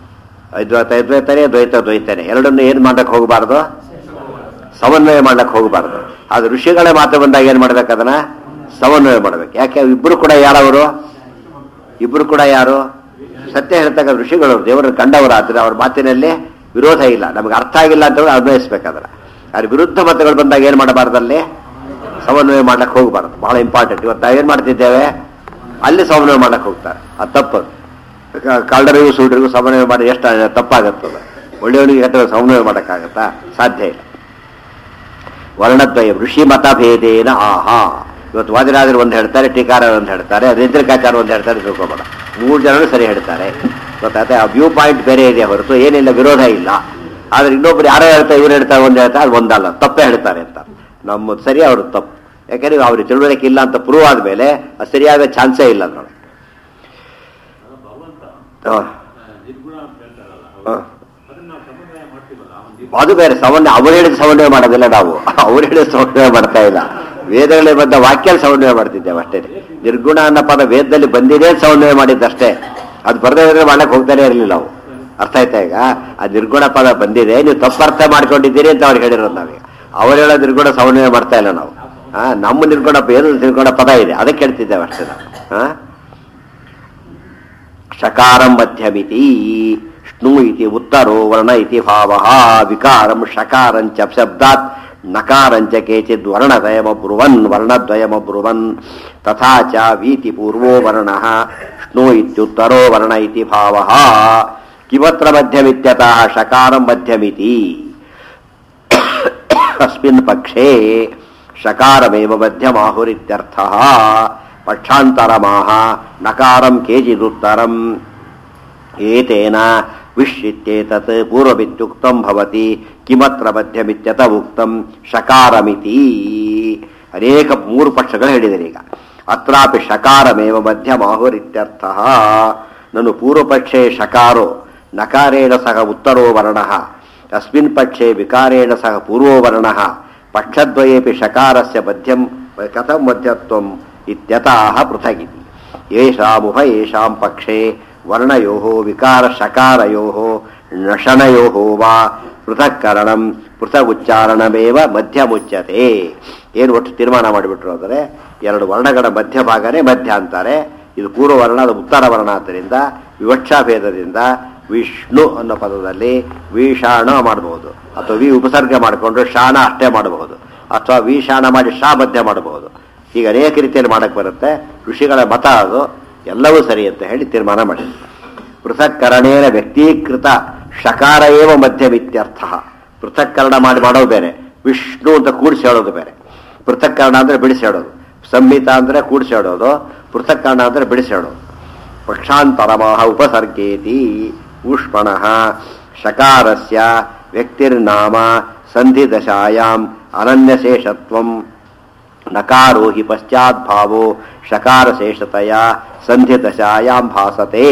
ಅದ್ವೈತ ಅದ್ವೈತನೇ ದ್ವೈತ ದ್ವೈತನೇ ಎರಡನ್ನು ಏನು ಮಾಡಕ್ಕೆ ಹೋಗಬಾರ್ದು ಸಮನ್ವಯ ಮಾಡಕ್ಕೆ ಹೋಗಬಾರ್ದು ಅದು ಋಷಿಗಳೇ ಮಾತು ಬಂದಾಗ ಏನು ಮಾಡ್ಬೇಕು ಅದನ್ನ ಸಮನ್ವಯ ಮಾಡ್ಬೇಕು ಯಾಕೆ ಇಬ್ಬರು ಕೂಡ ಯಾರವರು ಇಬ್ಬರು ಕೂಡ ಯಾರು ಸತ್ಯ ಹೇಳ್ತಕ್ಕ ಋಷಿಗಳು ದೇವರನ್ನು ಕಂಡವರಾದ್ರೆ ಅವ್ರ ಮಾತಿನಲ್ಲಿ ವಿರೋಧ ಇಲ್ಲ ನಮಗೆ ಅರ್ಥ ಆಗಿಲ್ಲ ಅಂತ ಹೇಳಿ ಅನ್ವಯಿಸ್ಬೇಕಾದ್ರೆ ಅದ್ರ ವಿರುದ್ಧ ಮತಗಳು ಬಂದಾಗ ಏನು ಮಾಡಬಾರ್ದಲ್ಲಿ ಸಮನ್ವಯ ಮಾಡಕ್ಕೆ ಹೋಗಬಾರ್ದು ಬಹಳ ಇಂಪಾರ್ಟೆಂಟ್ ಇವತ್ತು ನಾವೇನು ಮಾಡ್ತಿದ್ದೇವೆ ಅಲ್ಲಿ ಸಮನ್ವಯ ಮಾಡಕ್ಕೆ ಹೋಗ್ತಾರೆ ಅದು ತಪ್ಪು ಕ- ಕಳ್ಳರಿಗೂ ಸುಳ್ಳಿಗೂ ಸಮನ್ವಯ ಮಾಡಿ ಎಷ್ಟು ತಪ್ಪಾಗತ್ತದ ಒಳ್ಳೆಯವನಿಗೆ ಕೆಟ್ಟ ಸಮನ್ವಯ ಮಾಡೋಕ್ಕಾಗತ್ತಾ ಸಾಧ್ಯ ಇಲ್ಲ ವರ್ಣದ್ವಯ ಋಷಿ ಮತಭೇದೇನ ಆಹಾ ಇವತ್ತು ವಾದಿರಾಜರು ಒಂದು ಹೇಳ್ತಾರೆ ಟೀಕಾರ ಒಂದು ಹೇಳ್ತಾರೆ ರೇಂದ್ರಿಕಾಚಾರ ಒಂದು ಹೇಳ್ತಾರೆ ತಿಳ್ಕೊಬೇಡ ಮೂರು ಜನರು ಸರಿ ಹೇಳ್ತಾರೆ ಗೊತ್ತಾಯ್ತಾ ಆ ವ್ಯೂ ಪಾಯಿಂಟ್ ಬೇರೆ ಇದೆ ಹೊರತು ಏನಿಲ್ಲ ವಿರೋಧ ಇಲ್ಲ ಆದ್ರೆ ಇನ್ನೊಬ್ರು ಯಾರೋ ಹೇಳ್ತಾರೆ ಇವ್ರು ಹೇಳ್ತಾರೆ ಒಂದು ಹೇಳ್ತಾರೆ ಅದು ಒಂದಲ್ಲ ತಪ್ಪೇ ಹೇಳ್ತಾರೆ ಅಂತ ನಮ್ಮದು ಸರಿ ಅವ್ರದ್ದು ತಪ್ಪು ಯಾಕಂದ್ರೆ ಅವ್ರಿಗೆ ತಿಳುವಳಿಕೆ ಇಲ್ಲ ಅಂತ ಪ್ರೂವ್ ಆದ್ಮೇಲೆ ಅದು ಸರಿಯಾದ ಚಾನ್ಸೇ ಇಲ್ಲ ನೋಡಿ ಅದು ಭಗವಂತ ಹಾ. ಆ, ನಿರ್ಗುಣ ಅಂತ ಹೇಳ್ತಾರಲ್ಲ ಹಾ. ಅವರು ಅದನ್ನ ನಾವು ಸಮನ್ವಯ ಮಾಡ್ತೀವಲ್ಲ ಅವನ ನಿರ್ಗುಣ ಅದು ಬೇರೆ ಸಮನ್ವಯ ಅವ್ರು ಹೇಳಿದ ಸಮನ್ವಯ ಮಾಡೋದಿಲ್ಲ ನಾವು ಅವ್ರು ಹೇಳಿದ ಸಮನ್ವಯ ಮಾಡ್ತಾ ಇಲ್ಲ ವೇದಗಳಲ್ಲಿ ಬಂದ ವಾಕ್ಯ ಸಮನ್ವಯ ಮಾಡ್ತಿದ್ದೇವೆ ಅಷ್ಟೇ ನಿರ್ಗುಣ ಅನ್ನೋ ಪದ ವೇದದಲ್ಲಿ ಬಂದಿದೆ ಅಂತ ಸಮನ್ವಯ ಮಾಡಿದ್ದಷ್ಟೇ ಅದು ಬರದೇ ಇದ್ರೆ ಮಾಡಕ್ ಹೋಗ್ತಾನೆ ಇರಲಿಲ್ಲ ನಾವು ಅರ್ಥ ಆಯ್ತಾ ಈಗ ಆ ನಿರ್ಗುಣ ಪದ ಬಂದಿದೆ ನೀವು ತಪ್ಪು ಅರ್ಥ ಮಾಡ್ಕೊಂಡಿದ್ದೀರಿ ಅಂತ ಅವ್ರಿಗೆ ಹೇಳಿರೋದು ನಾವೀಗ ಅವ್ರು ಹೇಳೋ ನಿರ್ಗುಣ ಸಮನ್ವಯ ಮಾಡ್ತಾ ಇಲ್ಲ ನಾವು ಹಾ ನಮ್ಮ ನಿರ್ಗುಣ ಏನು ನಿರ್ಗುಣ ಪದ ಇದೆ ಅದಕ್ಕೆ ಹೇಳ್ತಿದ್ದೇವೆ ಅಷ್ಟೇ ನಾವು ಹಾ ಶಕಾರಂ ಮಧ್ಯಮಿತಿ ಷ್ಣು ಇತಿ ಉತ್ತರೋ ವರ್ಣ ಇತಿ ಭಾವ ವಿಕಾರಂ ಶಕಾರಂಚ ಶಬ್ದಾತ್ ನಕಾರಂಚ ಕೇಚಿದ್ ವರ್ಣದ್ವಯಮಬ್ರುವನ್ ವರ್ಣದ್ವಯಮಬ್ರುವನ್ ತಥಾ ಚ ವೀತಿ ಪೂರ್ವೋ ವರ್ಣ ಷ್ಣು ಇತ್ಯುತ್ತರೋ ವರ್ಣ ಇತಿ ಭಾವ ಕಿಮತ್ರ ಮಧ್ಯಮಿತ್ಯತಃ ಶಕಾರಂ ಮಧ್ಯಮಿತಿ अस्मिन् पक्षे शकारमेव मध्यमाहुरित्यर्थः पक्षान्तरमाह नकारं केचिदुत्तरम् एतेन विश्चित्येतत् पूर्वमित्युक्तं भवति किमत्र ಮಧ್ಯಮಿತ್ಯತ ಉಕ್ತಂ ಶಕಾರಮಿತಿ ಅನೇಕ ಮೂರು ಪಕ್ಷಗಳು ಹೇಳಿದರೆ ಈಗ ಅತ್ರಾಪಿ ಶಕಾರಮೇವ ಮಧ್ಯಮಾಹುರಿತ್ಯರ್ಥ ನನು ಪೂರ್ವಪಕ್ಷೇ ಶಕಾರೋ ನಕಾರೇಣ ಸಹ ಉತ್ತರೋ ವರ್ಣಃ ಅಸ್ಮಿನ್ ಪಕ್ಷೇ ವಿಕಾರೇಣ ಸಹ ಪೂರ್ವೋ ವರ್ಣಃ ಪಕ್ಷದ್ವಯೇಪಿ ಶಕಾರಸ್ಯ ಮಧ್ಯಂ ಕಥಂ ಮಧ್ಯತ್ವಂ ಇತ್ಯತಃ ಪೃಥಗಿತಿ ಯೇಷಾಮುಭಯೇಷಾಂ ಪಕ್ಷೇ ವರ್ಣಯೋಃ ವಿಕಾರ ಶಕಾರಯೋಃ ನಶನಯೋಃ ವಾ ಪೃಥಕ್ಕರಣಂ ಪೃಥಕ್ ಉಚ್ಚಾರಣಮೇವ ಮಧ್ಯಮುಚ್ಯತೆ ಏನು ಒಟ್ಟು ತೀರ್ಮಾನ ಮಾಡಿಬಿಟ್ರು ಅಂದರೆ ಎರಡು ವರ್ಣಗಳ ಮಧ್ಯಭಾಗನೇ ಮಧ್ಯ ಅಂತಾರೆ ಇದು ಪೂರ್ವ ವರ್ಣ ಅದು ಉತ್ತರ ವರ್ಣ ಆದ್ದರಿಂದ ವಿವಕ್ಷಾ ಭೇದದಿಂದ ವಿಷ್ಣು ಅನ್ನೋ ಪದದಲ್ಲಿ ವಿಷಾಣ ಮಾಡಬಹುದು ಅಥವಾ ವಿ ಉಪಸರ್ಗ ಮಾಡಿಕೊಂಡು ಶಾಣ ಅಷ್ಟೇ ಮಾಡಬಹುದು ಅಥವಾ ವಿಷಾಣ ಮಾಡಿ ಶಾ ಮಧ್ಯ ಮಾಡಬಹುದು ಹೀಗೆ ಅನೇಕ ರೀತಿಯಲ್ಲಿ ಮಾಡಕ್ಕೆ ಬರುತ್ತೆ ಋಷಿಗಳ ಮತ ಅದು ಎಲ್ಲವೂ ಸರಿ ಅಂತ ಹೇಳಿ ತೀರ್ಮಾನ ಮಾಡಿ ಪೃಥಕ್ಕರಣೇನ ವ್ಯಕ್ತೀಕೃತ ಶಕಾರ ಏವ ಮಧ್ಯಮಿತ್ಯರ್ಥ ಪೃಥಕ್ಕರಣ ಮಾಡಿ ಮಾಡೋದು ಬೇರೆ ವಿಷ್ಣು ಅಂತ ಕೂಡಿಸಿ ಹೇಳೋದು ಬೇರೆ ಪೃಥಕ್ಕರಣ ಅಂದ್ರೆ ಬಿಡಿಸಿ ಹೇಳೋದು ಸಂಹಿತ ಅಂದ್ರೆ ಕೂಡಿಸಿ ಹೇಳೋದು ಪೃಥಕ್ಕರಣ ಅಂದ್ರೆ ಬಿಡಿಸಿ ಹೇಳೋದು ಪಕ್ಷಾಂತರಮಃ ಉಪಸರ್ಗೇತಿ ಊಷ್ಮಣಃ ಶಕಾರಸ್ಯ ವ್ಯಕ್ತಿರ್ನಾಮ ಸಂಧಿದಶಾಯಾಂ ಅನನ್ಯಶೇಷತ್ವಂ ನಕಾರೋ ಹಿ ಪಶ್ಚಾದ್ಭಾವೋ ಶಕಾರಶೇಷತೆಯ ಸಂಧಿದಶಾಯಾಂ ಭಾಸತೆ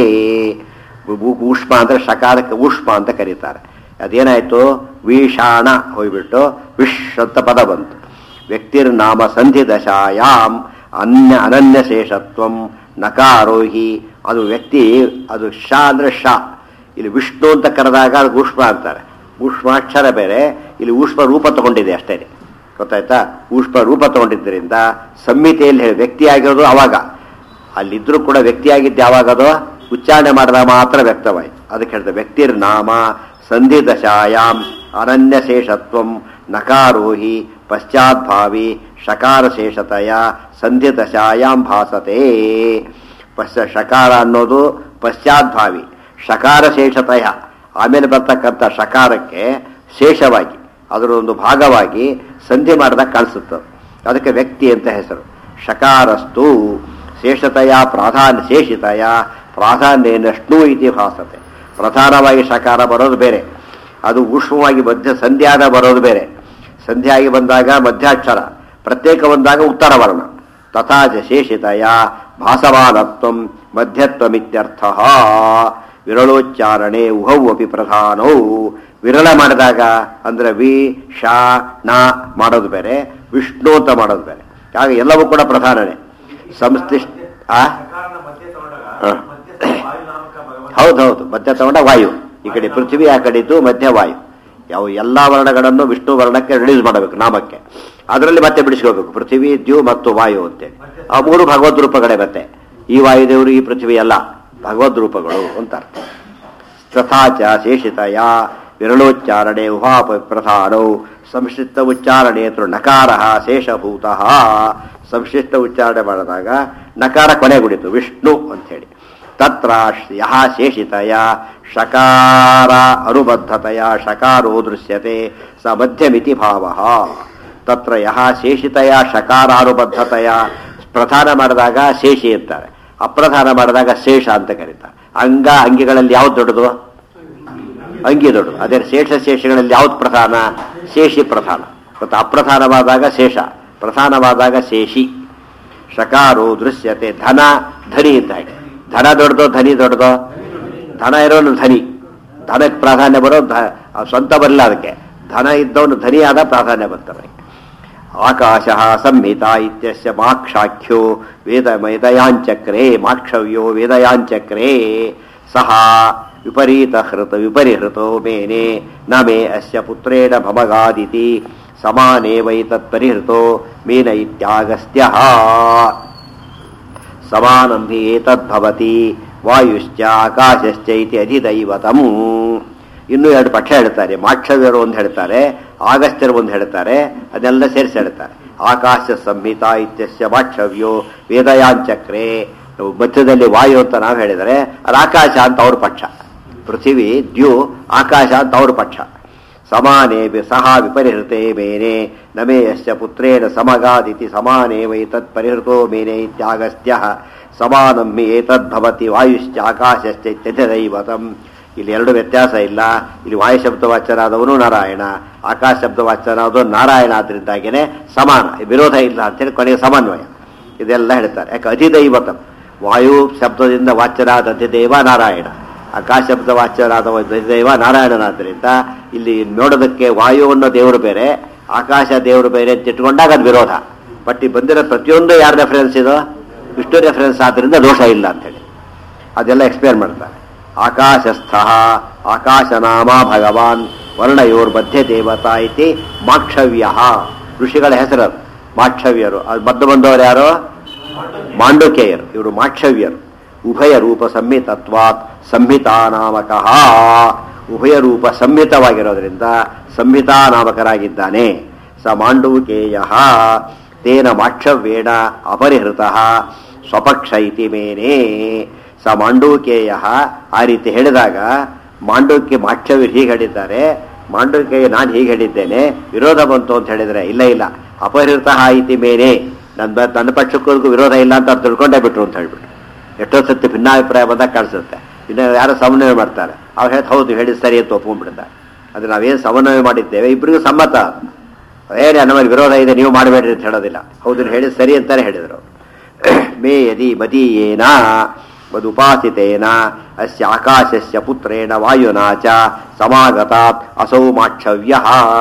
ಉ- ಊಷ್ಮ ಅಂದ್ರೆ ಶಕಾರಕ್ಕೆ ಊಷ್ಮ ಅಂತ ಕರೀತಾರೆ ಅದೇನಾಯ್ತು ವಿಷಾಣ ಹೋಗ್ಬಿಟ್ಟು ವಿಶ್ ಅಂತ ಪದ ಬಂತು ವ್ಯಕ್ತಿರ್ನಾಮ ಸಂಧಿದಶಾಯಾಂ ಅನ್ಯ ಅನನ್ಯಶೇಷತ್ವಂ ನಕಾರೋಹಿ ಅದು ವ್ಯಕ್ತಿ ಅದು ಶ ಅಂದ್ರೆ ಶ ಇಲ್ಲಿ ವಿಷ್ಣು ಅಂತ ಕರೆದಾಗ ಅದು ಊಷ್ಮ ಅಂತಾರೆ ಊಷ್ಮಾಕ್ಷರ ಬೇರೆ ಇಲ್ಲಿ ಊಷ್ಮ ರೂಪ ತಗೊಂಡಿದೆ ಅಷ್ಟೇ ಗೊತ್ತಾಯ್ತಾ ಊಷ್ಮ ರೂಪ ತಗೊಂಡಿದ್ದರಿಂದ ಸಂಹಿತೆಯಲ್ಲಿ ಹೇಳಿ ವ್ಯಕ್ತಿ ಆಗಿರೋದು ಅವಾಗ ಅಲ್ಲಿದ್ರೂ ಕೂಡ ವ್ಯಕ್ತಿಯಾಗಿದ್ದು ಯಾವಾಗದು ಉಚ್ಚಾರಣೆ ಮಾಡಿದಾಗ ಮಾತ್ರ ವ್ಯಕ್ತವಾಯಿತು ಅದಕ್ಕೆ ಹೇಳಿದೆ ವ್ಯಕ್ತಿರ್ ನಾಮ ಸಂಧಿದಶಾಯಾಂ ಅನನ್ಯಶೇಷತ್ವಂ ನಕಾರೋಹಿ ಪಶ್ಚಾದ್ಭಾವಿ ಶಕಾರಶೇಷತೆಯ ಸಂಧಿದಶಾಯಾಂ ಭಾಸತೆ ಪಶ್ಚ ಶಕಾರ ಅನ್ನೋದು ಪಶ್ಚಾದ್ಭಾವಿ ಶಕಾರಶೇಷತೆಯ ಆಮೇಲೆ ಬರ್ತಕ್ಕಂಥ ಶಕಾರಕ್ಕೆ ಶೇಷವಾಗಿ ಅದರ ಒಂದು ಭಾಗವಾಗಿ ಸಂಧಿ ಮಾಡಿದಾಗ ಕಾಣಿಸುತ್ತೆ ಅದಕ್ಕೆ ವ್ಯಕ್ತಿ ಅಂತ ಹೆಸರು ಶಕಾರಸ್ತು ಶೇಷತೆಯ ಪ್ರಾಧಾನ್ಯ ಶೇಷಿತೆಯ ಪ್ರಾಧಾನ್ಯೇನ ಷ್ಣು ಇತಿ ಭಾಸತೆ ಪ್ರಧಾನವಾಗಿ ಶಕಾರ ಬರೋದು ಬೇರೆ ಅದು ಊಷ್ಮವಾಗಿ ಮಧ್ಯ ಸಂಧ್ಯಾದ ಬರೋದು ಬೇರೆ ಸಂಧ್ಯಾಗಿ ಬಂದಾಗ ಮಧ್ಯಾಕ್ಷರ ಪ್ರತ್ಯೇಕ ಬಂದಾಗ ಉತ್ತರ ವರ್ಣ ತಥಾ ಚ ಶೇಷಿತೆಯ ಭಾಸಮಾನತ್ವಂ ಮಧ್ಯತ್ವಮಿತ್ಯರ್ಥ ವಿರಳೋಚ್ಚಾರಣೆ ಉಹೌ ಅಪಿ ಪ್ರಧಾನೌ ವಿರಳ ಮಾಡಿದಾಗ ಅಂದ್ರೆ ವಿ ಶಾ ನ ಮಾಡೋದು ಬೇರೆ ವಿಷ್ಣು ಅಂತ ಮಾಡೋದು ಬೇರೆ ಆಗ ಎಲ್ಲವೂ ಕೂಡ ಪ್ರಧಾನನೇ ಸಂಸ್ಥಿಷ್ಟ ಆ ಶಕಾರನ ಮಧ್ಯೆ ತಗೊಂಡಾಗ ಹಾ. ಮಧ್ಯಸ್ಥ ವಾಯುನಾಮಕ ಭಗವಂತ ಹೌದೌದು ಮಧ್ಯ ತಗೊಂಡ ವಾಯು ಈ ಕಡೆ ಪೃಥ್ವಿ ಆ ಕಡೆ ಇದ್ದು ಮಧ್ಯ ವಾಯು ಯಾವ ಎಲ್ಲ ವರ್ಣಗಳನ್ನು ವಿಷ್ಣು ವರ್ಣಕ್ಕೆ ರಿಲೀಸ್ ಮಾಡಬೇಕು ನಾಮಕ್ಕೆ ಅದರಲ್ಲಿ ಮತ್ತೆ ಬಿಡಿಸ್ಕೋಬೇಕು ಪೃಥ್ವಿ ದ್ಯು ಮತ್ತು ವಾಯು ಅಂತೇಳಿ ಆ ಮೂರು ಭಗವದ್ ರೂಪಗಳೇ ಮತ್ತೆ ಈ ವಾಯುದೇವರು ಈ ಪೃಥ್ವಿ ಅಲ್ಲ ಭಗವದ್ ರೂಪಗಳು ಅಂತ ಅರ್ಥ ತಥಾಚ ಶೇಷಿತಯ ವಿರಳೋಚ್ಚಾರಣೆ ಉಪಾಪ ಪ್ರಧಾನೌ ಸಂಶ್ಲಿಷ್ಟ ಉಚ್ಚಾರಣೆ ತೃ ನಕಾರ ಶೇಷಭೂತ ಸಂಶ್ಲಿಷ್ಟ ಉಚ್ಚಾರಣೆ ಮಾಡಿದಾಗ ನಕಾರ ಕೊನೆಗುಡಿತು ವಿಷ್ಣು ಅಂಥೇಳಿ ತತ್ರ ಯಹ ಶೇಷಿತಯ ಶಕಾರ ಅನುಬದ್ಧತೆಯ ಶಕಾರೋ ದೃಶ್ಯತೆ ಸ ಮಧ್ಯಮಿತಿ ಭಾವ ತತ್ರ ಯಹ ಶೇಷಿತಯ ಶಕಾರಾನುಬದ್ಧತೆಯ ಪ್ರಧಾನ ಮಾಡಿದಾಗ ಶೇಷಿ ಅಂತಾರೆ ಅಪ್ರಧಾನ ಮಾಡಿದಾಗ ಶೇಷ ಅಂತ ಕರೀತಾರೆ ಅಂಗ ಅಂಗಿಗಳಲ್ಲಿ ಯಾವ್ದು ದೊಡ್ಡದು ಅಂಗಿ ದೊಡ್ಡದು ಅದೇ ಶೇಷ ಶೇಷಗಳಲ್ಲಿ ಯಾವ್ದು ಪ್ರಧಾನ ಶೇಷಿ ಪ್ರಧಾನ ಮತ್ತು ಅಪ್ರಧಾನವಾದಾಗ ಶೇಷ ಪ್ರಧಾನವಾದಾಗ ಶೇಷಿ ಶಕಾರು ದೃಶ್ಯತೆ ಧನ ಧನಿ ಅಂತ ಹಾಗೆ ಧನ ದೊಡ್ಡದೋ ಧನಿ ದೊಡ್ಡದೋ ಧನ ಇರೋನು ಧನಿ ಧನಕ್ಕೆ ಪ್ರಾಧಾನ್ಯ ಬರೋ ಧ- ಆ ಸ್ವಂತ ಬರಲ್ಲ ಅದಕ್ಕೆ ಧನ ಇದ್ದವನು ಧನಿಯಾದ ಪ್ರಾಧಾನ್ಯ ಬರ್ತಾರೆ ಆಕಾಶ ಸಂಹಿತ ಇತ್ಯಸ್ಯ ಮಾಕ್ಷಾಖ್ಯೋ ವೇದ ವೇದಯಾಂಚಕ್ರೆ ಮಾಕ್ಷವ್ಯೋ ವೇದಯಾಂಚಕ್ರೆ ಸಹ ವಿಪರೀತ ಹೃತ ವಿಪರಿಹೃತೋ ಮೇನೆ ನ ಮೇ ಅಸ್ಯ ಪುತ್ರೇಣ ಭಮಗಾದಿತಿ ಸಮಾನೇವೈತತ್ಪರಿಹೃತೋ ಮೇನ ಇತ್ಯಾಗಸ್ತ್ಯ ಸಮಾನಂ ಹಿ ಏತದ್ಭವತಿ ವಾಯುಶ್ಚ ಆಕಾಶಶ್ಚ ಇತಿ ಅಧಿದೈವತಂ ಇನ್ನೂ ಎರಡು ಪಕ್ಷ ಹೇಳ್ತಾರೆ ಮಾಕ್ಷವ್ಯರು ಒಂದು ಹೇಳ್ತಾರೆ ಆಗಸ್ತ್ಯರು ಒಂದು ಹೇಳ್ತಾರೆ ಅದೆಲ್ಲ ಸೇರಿಸಿ ಹೇಳ್ತಾರೆ ಆಕಾಶ ಸಂಹಿತ ಇತ್ಯಸ್ಯ ಮಾಕ್ಷವ್ಯೋ ವೇದಯಾಂಚಕ್ರೆ ಮಧ್ಯದಲ್ಲಿ ವಾಯು ಅಂತ ನಾವು ಹೇಳಿದರೆ ಅದು ಆಕಾಶ ಅಂತ ಅವ್ರ ಪಕ್ಷ ಪೃಥಿವಿ ದ್ಯು ಆಕಾಶ ಅಂತ ಅವ್ರ ಪಕ್ಷ ಸಮಾನೇ ವಿ- ಸಹ ವಿಪರಿಹೃತೆ ಮೇನೆ ನಮೇ ಯಸ್ಯ ಪುತ್ರೇಣ ಸಮಗಾದಿತಿ ಸಮಾನೇ ವೈ ತತ್ ಪರಿಹೃತೋ ಮೇನೆ ಇತ್ಯಾಗಸ್ತ್ಯ ಸಮಾನಂ ಹಿ ಏತದ್ಭವತಿ ವಾಯುಶ್ಚ ಆಕಾಶಶ್ಚ ಇತ್ಯಧಿದೈವತಂ ಇಲ್ಲಿ ಎರಡು ವ್ಯತ್ಯಾಸ ಇಲ್ಲ ಇಲ್ಲಿ ವಾಯು ಶಬ್ದವಾಚ್ಯನಾದವನು ನಾರಾಯಣ ಆಕಾಶ ಶಬ್ದವಾಚ್ಯನಾದವನು ನಾರಾಯಣ ಆದ್ರಿಂದಾಗೇನೆ ಸಮಾನ ವಿರೋಧ ಇಲ್ಲ ಅಂತೇಳಿ ಕೊನೆಗೆ ಸಮನ್ವಯ ಇದೆಲ್ಲ ಹೇಳ್ತಾರೆ ಯಾಕೆ ಅಧಿದೈವತಂ ವಾಯು ಶಬ್ದದಿಂದ ವಾಚ್ಯರಾದ ಅಧಿದೇವ ನಾರಾಯಣ ಆಕಾಶ ಶಬ್ದ ವಾಚ್ಯರಾದ ಅಧಿದೇವ ನಾರಾಯಣನಾದ್ದರಿಂದ ಇಲ್ಲಿ ನೋಡೋದಕ್ಕೆ ವಾಯು ಅನ್ನೋ ದೇವರು ಬೇರೆ ಆಕಾಶ ದೇವರು ಬೇರೆ ಅಂತ ಇಟ್ಕೊಂಡಾಗ ಅದು ವಿರೋಧ ಬಟ್ ಈ ಬಂದಿರೋ ಪ್ರತಿಯೊಂದು ಯಾರ ರೆಫರೆನ್ಸ್ ಇದು ವಿಷ್ಣು ರೆಫರೆನ್ಸ್ ಆದ್ರಿಂದ ದೋಷ ಇಲ್ಲ ಅಂತೇಳಿ ಅದೆಲ್ಲ ಎಕ್ಸ್ಪ್ಲೇನ್ ಮಾಡ್ತಾರೆ ಆಕಾಶಸ್ಥ ಆಕಾಶನಾಮ ಭಗವಾನ್ ವರ್ಣಯೋರ್ ಮಧ್ಯ ದೇವತಾ ಇತಿ ಮಾಕ್ಷವ್ಯ ಋಷಿಗಳ ಹೆಸರು ಅದು. ಮಾಕ್ಷವ್ಯರು ಅದು ಮದ್ದು ಬಂದವರು ಯಾರು ಮಾಂಡುಕೇಯರು ಇವರು ಮಾಕ್ಷವ್ಯರು ಉಭಯ ರೂಪ ಸಂಹಿತತ್ವಾತ್ ಸಂಹಿತಾ ನಾಮಕಃ ಉಭಯ ರೂಪ ಸಂಹಿತವಾಗಿರೋದ್ರಿಂದ ಸಂಹಿತಾ ನಾಮಕರಾಗಿದ್ದಾನೆ ಸ ಮಾಂಡೂಕೇಯ ತೇನ ಮಾಕ್ಷವ್ಯೇಣ ಅಪರಿಹೃತ ಸ್ವಪಕ್ಷ ಇತಿ ಮೇನೆ ಸ ಮಾಂಡೂಕೇಯ ಆ ರೀತಿ ಹೇಳಿದಾಗ ಮಾಂಡೂಕ್ಯ ಮಾಕ್ಷವ್ಯರು ಹೀಗೆ ಹೇಳಿದ್ದಾರೆ ಮಾಂಡೂಕ್ಯ ನಾನು ಹೀಗೆ ಹೇಳಿದ್ದೇನೆ ವಿರೋಧ ಬಂತು ಅಂತ ಹೇಳಿದ್ರೆ ಇಲ್ಲ ಇಲ್ಲ ಅಪಹೃತ ಇತಿ ಮೇನೆ ನನ್ನ ನನ್ನ ಪಕ್ಷಕ್ಕೂ ವಿರೋಧ ಇಲ್ಲ ಅಂತ ಅವ್ರು ತಿಳ್ಕೊಂಡೇ ಬಿಟ್ರು ಅಂತ ಹೇಳ್ಬಿಟ್ಟು ಎಷ್ಟೋ ಸತಿ ಭಿನ್ನಾಭಿಪ್ರಾಯ ಬಂದಾಗ ಕಾಣಿಸುತ್ತೆ ಇನ್ನು ಯಾರೋ ಸಮನ್ವಯ ಮಾಡ್ತಾರೆ ಅವ್ರು ಹೇಳಿ ಹೌದು ಹೇಳಿ ಸರಿ ಅಂತ ಒಪ್ಕೊಂಡ್ಬಿಡ್ತಾರೆ ಅದು ನಾವೇನು ಸಮನ್ವಯ ಮಾಡಿದ್ದೇವೆ ಇಬ್ಬರಿಗೂ ಸಮ್ಮತ ಏನೇ ನಮ್ಮಲ್ಲಿ ವಿರೋಧ ಇದೆ ನೀವು ಮಾಡಬೇಡ್ರಿ ಅಂತ ಹೇಳೋದಿಲ್ಲ ಹೌದು ನೀವು ಹೇಳಿದ್ ಸರಿ ಅಂತಾನೆ ಹೇಳಿದರು ಮೇ ಯದಿ ಮದೀಯೇನ ಮದುಪಾಸಿತೇನ ಅಸ್ಯ ಆಕಾಶಸ್ಯ ಪುತ್ರೇಣ ವಾಯುನಾ ಚ ಸಮಾಗತಾತ್ ಅಸೌ ಮಾಕ್ಷವ್ಯ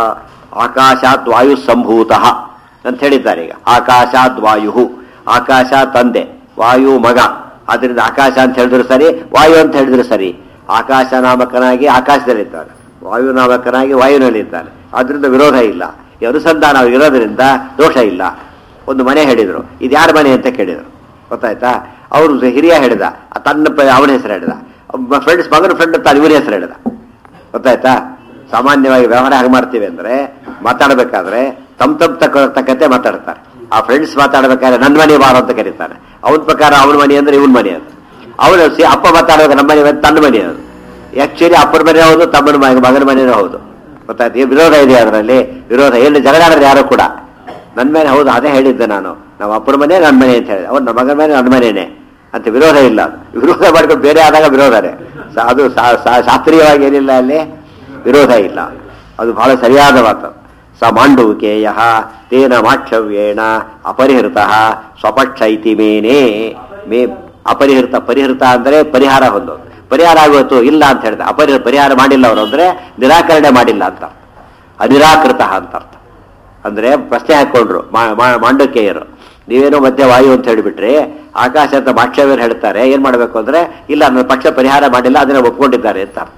ಆಕಾಶಾತ್ ವಾಯು ಸಂಭೂತ ಅಂತ ಹೇಳಿದ್ದಾರೆ ಈಗ ಆಕಾಶಾತ್ ವಾಯು ಆಕಾಶ ತಂದೆ ವಾಯು ಮಗ ಅದರಿಂದ ಆಕಾಶ ಅಂತ ಹೇಳಿದ್ರು ಸರಿ ವಾಯು ಅಂತ ಹೇಳಿದ್ರು ಸರಿ ಆಕಾಶ ನಾಮಕನಾಗಿ ಆಕಾಶದಲ್ಲಿದ್ದಾನೆ ವಾಯು ನಾಮಕನಾಗಿ ವಾಯುನಲ್ಲಿದ್ದಾನೆ ಅದರಿಂದ ವಿರೋಧ ಇಲ್ಲ ಈ ಅನುಸಂಧಾನ ಇರೋದ್ರಿಂದ ದೋಷ ಇಲ್ಲ ಒಂದು ಮನೆ ಹೇಳಿದ್ರು ಇದು ಯಾರ ಮನೆ ಅಂತ ಕೇಳಿದ್ರು ಗೊತ್ತಾಯ್ತಾ ಅವರು ಹಿರಿಯ ಹೇಳಿದ ಆ ತನ್ನ ಪ- ಅವನ ಹೆಸರು ಹೇಳಿದ ಫ್ರೆಂಡ್ಸ್ ಮಗನ ಫ್ರೆಂಡ್ ಅಂತ ಇವನ ಹೆಸರು ಹೇಳಿದ ಗೊತ್ತಾಯ್ತಾ ಸಾಮಾನ್ಯವಾಗಿ ವ್ಯವಹಾರ ಹೇಗೆ ಮಾಡ್ತೀವಿ ಅಂದ್ರೆ ಮಾತಾಡಬೇಕಾದ್ರೆ ತಮ್ಮ ತಮ್ಮ ತಕ್ಕ ತಕ್ಕಂತೆ ಮಾತಾಡ್ತಾರೆ ಆ ಫ್ರೆಂಡ್ಸ್ ಮಾತಾಡ್ಬೇಕಾದ್ರೆ ನನ್ನ ಮನೆ ಬಾರ ಅಂತ ಕರೀತಾರೆ ಅವನ ಪ್ರಕಾರ ಅವನ ಮನೆ ಅಂದ್ರೆ ಇವನ್ ಮನೆ ಅದು ಅವನು ಸಿ ಅಪ್ಪ ಮಾತಾಡುವಾಗ ನಮ್ಮ ಮನೆ ಅಂದ್ರೆ ತನ್ನ ಮನೆ ಅದು ಆಕ್ಚುಲಿ ಅಪ್ಪನ ಮನೆ ಹೌದು ತಮ್ಮನ ಮನೆ ಮಗನ ಮನೆಯೂ ಹೌದು ಗೊತ್ತಾಯ್ತು ಈ ವಿರೋಧ ಇದೆ ಅದರಲ್ಲಿ ವಿರೋಧ ಏನು ಜಗಳಾಡೋದು ಯಾರು ಕೂಡ ನನ್ನ ಮೇಲೆ ಹೌದು ಅದೇ ಹೇಳಿದ್ದೆ ನಾನು ನಮ್ಮ ಅಪ್ಪನ ಮನೆ ನನ್ನ ಮನೆ ಅಂತ ಹೇಳಿದೆ ಅವ್ನು ನಮ್ಮ ಮಗನ ಮನೆ ನನ್ನ ಮನೆಯೇ ಅಂತ ವಿರೋಧ ಇಲ್ಲ ಅದು. ವಿರೋಧ ಮಾಡ್ಕೊಂಡು ಬೇರೆ ಆದಾಗ ವಿರೋಧನೇ ಸ- ಅದು ಸಾ- ಸಾ- ಶಾಸ್ತ್ರೀಯವಾಗಿ ಏನಿಲ್ಲ ಅಲ್ಲಿ ವಿರೋಧ ಇಲ್ಲ ಅದು ಬಹಳ ಸರಿಯಾದ ಮಾತು ಸ ಮಾಂಡೂಕೇಯ ತೇನ ಮಾಕ್ಷವ್ಯೇಣ ಅಪರಿಹೃತ ಸ್ವಪಕ್ಷ ಇತಿ ಮೇನೆ ಮೇ ಅಪರಿಹೃತ ಪರಿಹೃತ ಅಂದರೆ ಪರಿಹಾರ ಹೊಂದೋದು ಪರಿಹಾರ ಆಗೋತು ಇಲ್ಲ ಅಂತ ಹೇಳಿದೆ ಅಪರಿ ಪರಿಹಾರ ಮಾಡಿಲ್ಲ ಅವರು ಅಂದ್ರೆ ನಿರಾಕರಣೆ ಮಾಡಿಲ್ಲ ಅಂತ ಅನಿರಾಕೃತ ಅಂತ ಅರ್ಥ ಅಂದ್ರೆ ಪ್ರಶ್ನೆ ಹಾಕೊಂಡ್ರು ಮಾ- ಮಾ- ಮಾಂಡಕ್ಯರು ನೀವೇನೋ ಮಧ್ಯ ವಾಯು ಅಂತ ಹೇಳಿಬಿಟ್ರಿ ಆಕಾಶ ಅಂತ ಮಾಕ್ಷವ್ಯರು ಹೇಳ್ತಾರೆ ಏನ್ ಮಾಡ್ಬೇಕು ಅಂದ್ರೆ ಇಲ್ಲ ನನ್ನ ಪಕ್ಷ ಪರಿಹಾರ ಮಾಡಿಲ್ಲ ಅದನ್ನ ಒಪ್ಕೊಂಡಿದ್ದಾರೆ ಅಂತ ಅರ್ಥ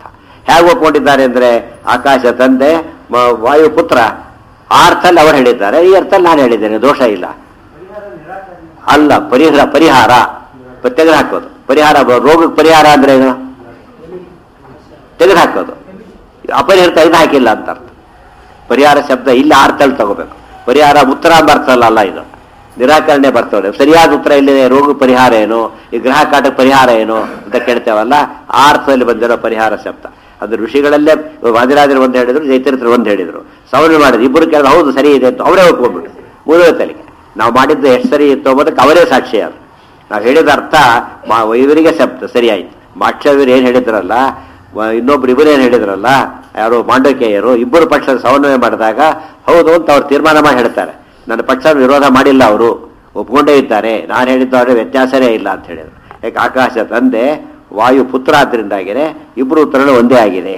ಹೇಗೆ ಒಪ್ಕೊಂಡಿದ್ದಾರೆ ಅಂದ್ರೆ ಆಕಾಶ ತಂದೆ ಮ- ವಾಯು ಪುತ್ರ ಆ ಅರ್ಥಲ್ಲಿ ಅವರು ಹೇಳಿದ್ದಾರೆ ಈ ಅರ್ಥದಲ್ಲಿ ನಾನು ಹೇಳಿದ್ದೇನೆ ದೋಷ ಇಲ್ಲ ಅಲ್ಲ ಪರಿಹಾರ ಪರಿಹಾರ ತೆಗೆದು ಹಾಕೋದು ಪರಿಹಾರ ರೋಗಕ್ಕೆ ಪರಿಹಾರ ಅಂದ್ರೆ ಏನು ತೆಗೆದು ಹಾಕೋದು ಅಪರಿಹಾರ ತೆಗೆದು ಹಾಕಿಲ್ಲ ಅಂತ ಅರ್ಥ ಪರಿಹಾರ ಶಬ್ದ ಇಲ್ಲಿ ಅರ್ಥದಲ್ಲಿ ತಗೋಬೇಕು ಪರಿಹಾರ ಉತ್ತರ ಎಂಬ ಅರ್ಥಲ್ಲ ಅಲ್ಲ ಇದು ನಿರಾಕರಣೆ ಬರ್ತವೆ ಸರಿಯಾದ ಉತ್ತರ ಇಲ್ಲಿದೆ ರೋಗ ಪರಿಹಾರ ಏನು ಈ ಗ್ರಹ ಕಾಟಕ್ಕೆ ಪರಿಹಾರ ಏನು ಅಂತ ಕೇಳ್ತೇವಲ್ಲ ಆ ಅರ್ಥದಲ್ಲಿ ಬಂದಿರೋ ಪರಿಹಾರ ಶಬ್ದ ಅದು ಋಷಿಗಳಲ್ಲೇ ವಾದಿರಾಜರು ಒಂದು ಹೇಳಿದ್ರು ಜೈತೀರ್ಥರು ಒಂದು ಹೇಳಿದ್ರು ಸವರ್ಣ ಮಾಡಿದ್ರು ಇಬ್ಬರು ಕೇಳಿದ್ರು ಹೌದು ಸರಿ ಇದೆ ಅಂತ ಅವರೇ ಒಪ್ಕೊಂಡ್ಬಿಟ್ರು ಮೂರನೇ ತಲೆಗೆ ನಾವು ಮಾಡಿದ್ದು ಎಷ್ಟು ಸರಿ ಇತ್ತು ಅನ್ನೋದಕ್ಕೆ ಅವರೇ ಸಾಕ್ಷಿ ಅದು ನಾವು ಹೇಳಿದ ಅರ್ಥ ಮಾ- ಇವರಿಗೆ ಶಬ್ದ ಸರಿಯಾಯ್ತು ಮಾಕ್ಷವೀರು ಏನು ಹೇಳಿದ್ರಲ್ಲ ವ- ಇನ್ನೊಬ್ರು ಇಬ್ಬರು ಏನು ಹೇಳಿದ್ರಲ್ಲ ಯಾರು ಮಾಂಡವಿಕೆಯರು ಇಬ್ಬರು ಪಕ್ಷ ಸಮನ್ವಯ ಮಾಡಿದಾಗ ಹೌದು ಅಂತ ಅವ್ರು ತೀರ್ಮಾನ ಮಾಡಿ ಹೇಳ್ತಾರೆ ನನ್ನ ಪಕ್ಷ ವಿರೋಧ ಮಾಡಿಲ್ಲ ಅವರು ಒಪ್ಕೊಂಡೇ ಇದ್ದಾರೆ ನಾನು ಹೇಳಿದ್ದವ್ರೆ ವ್ಯತ್ಯಾಸನೇ ಇಲ್ಲ ಅಂತ ಹೇಳಿದ್ರು ಯಾಕೆ ಆಕಾಶ ತಂದೆ ವಾಯು ಪುತ್ರ ಆದ್ದರಿಂದಾಗಿದೆ ಇಬ್ಬರು ಉತ್ತರಗಳು ಒಂದೇ ಆಗಿದೆ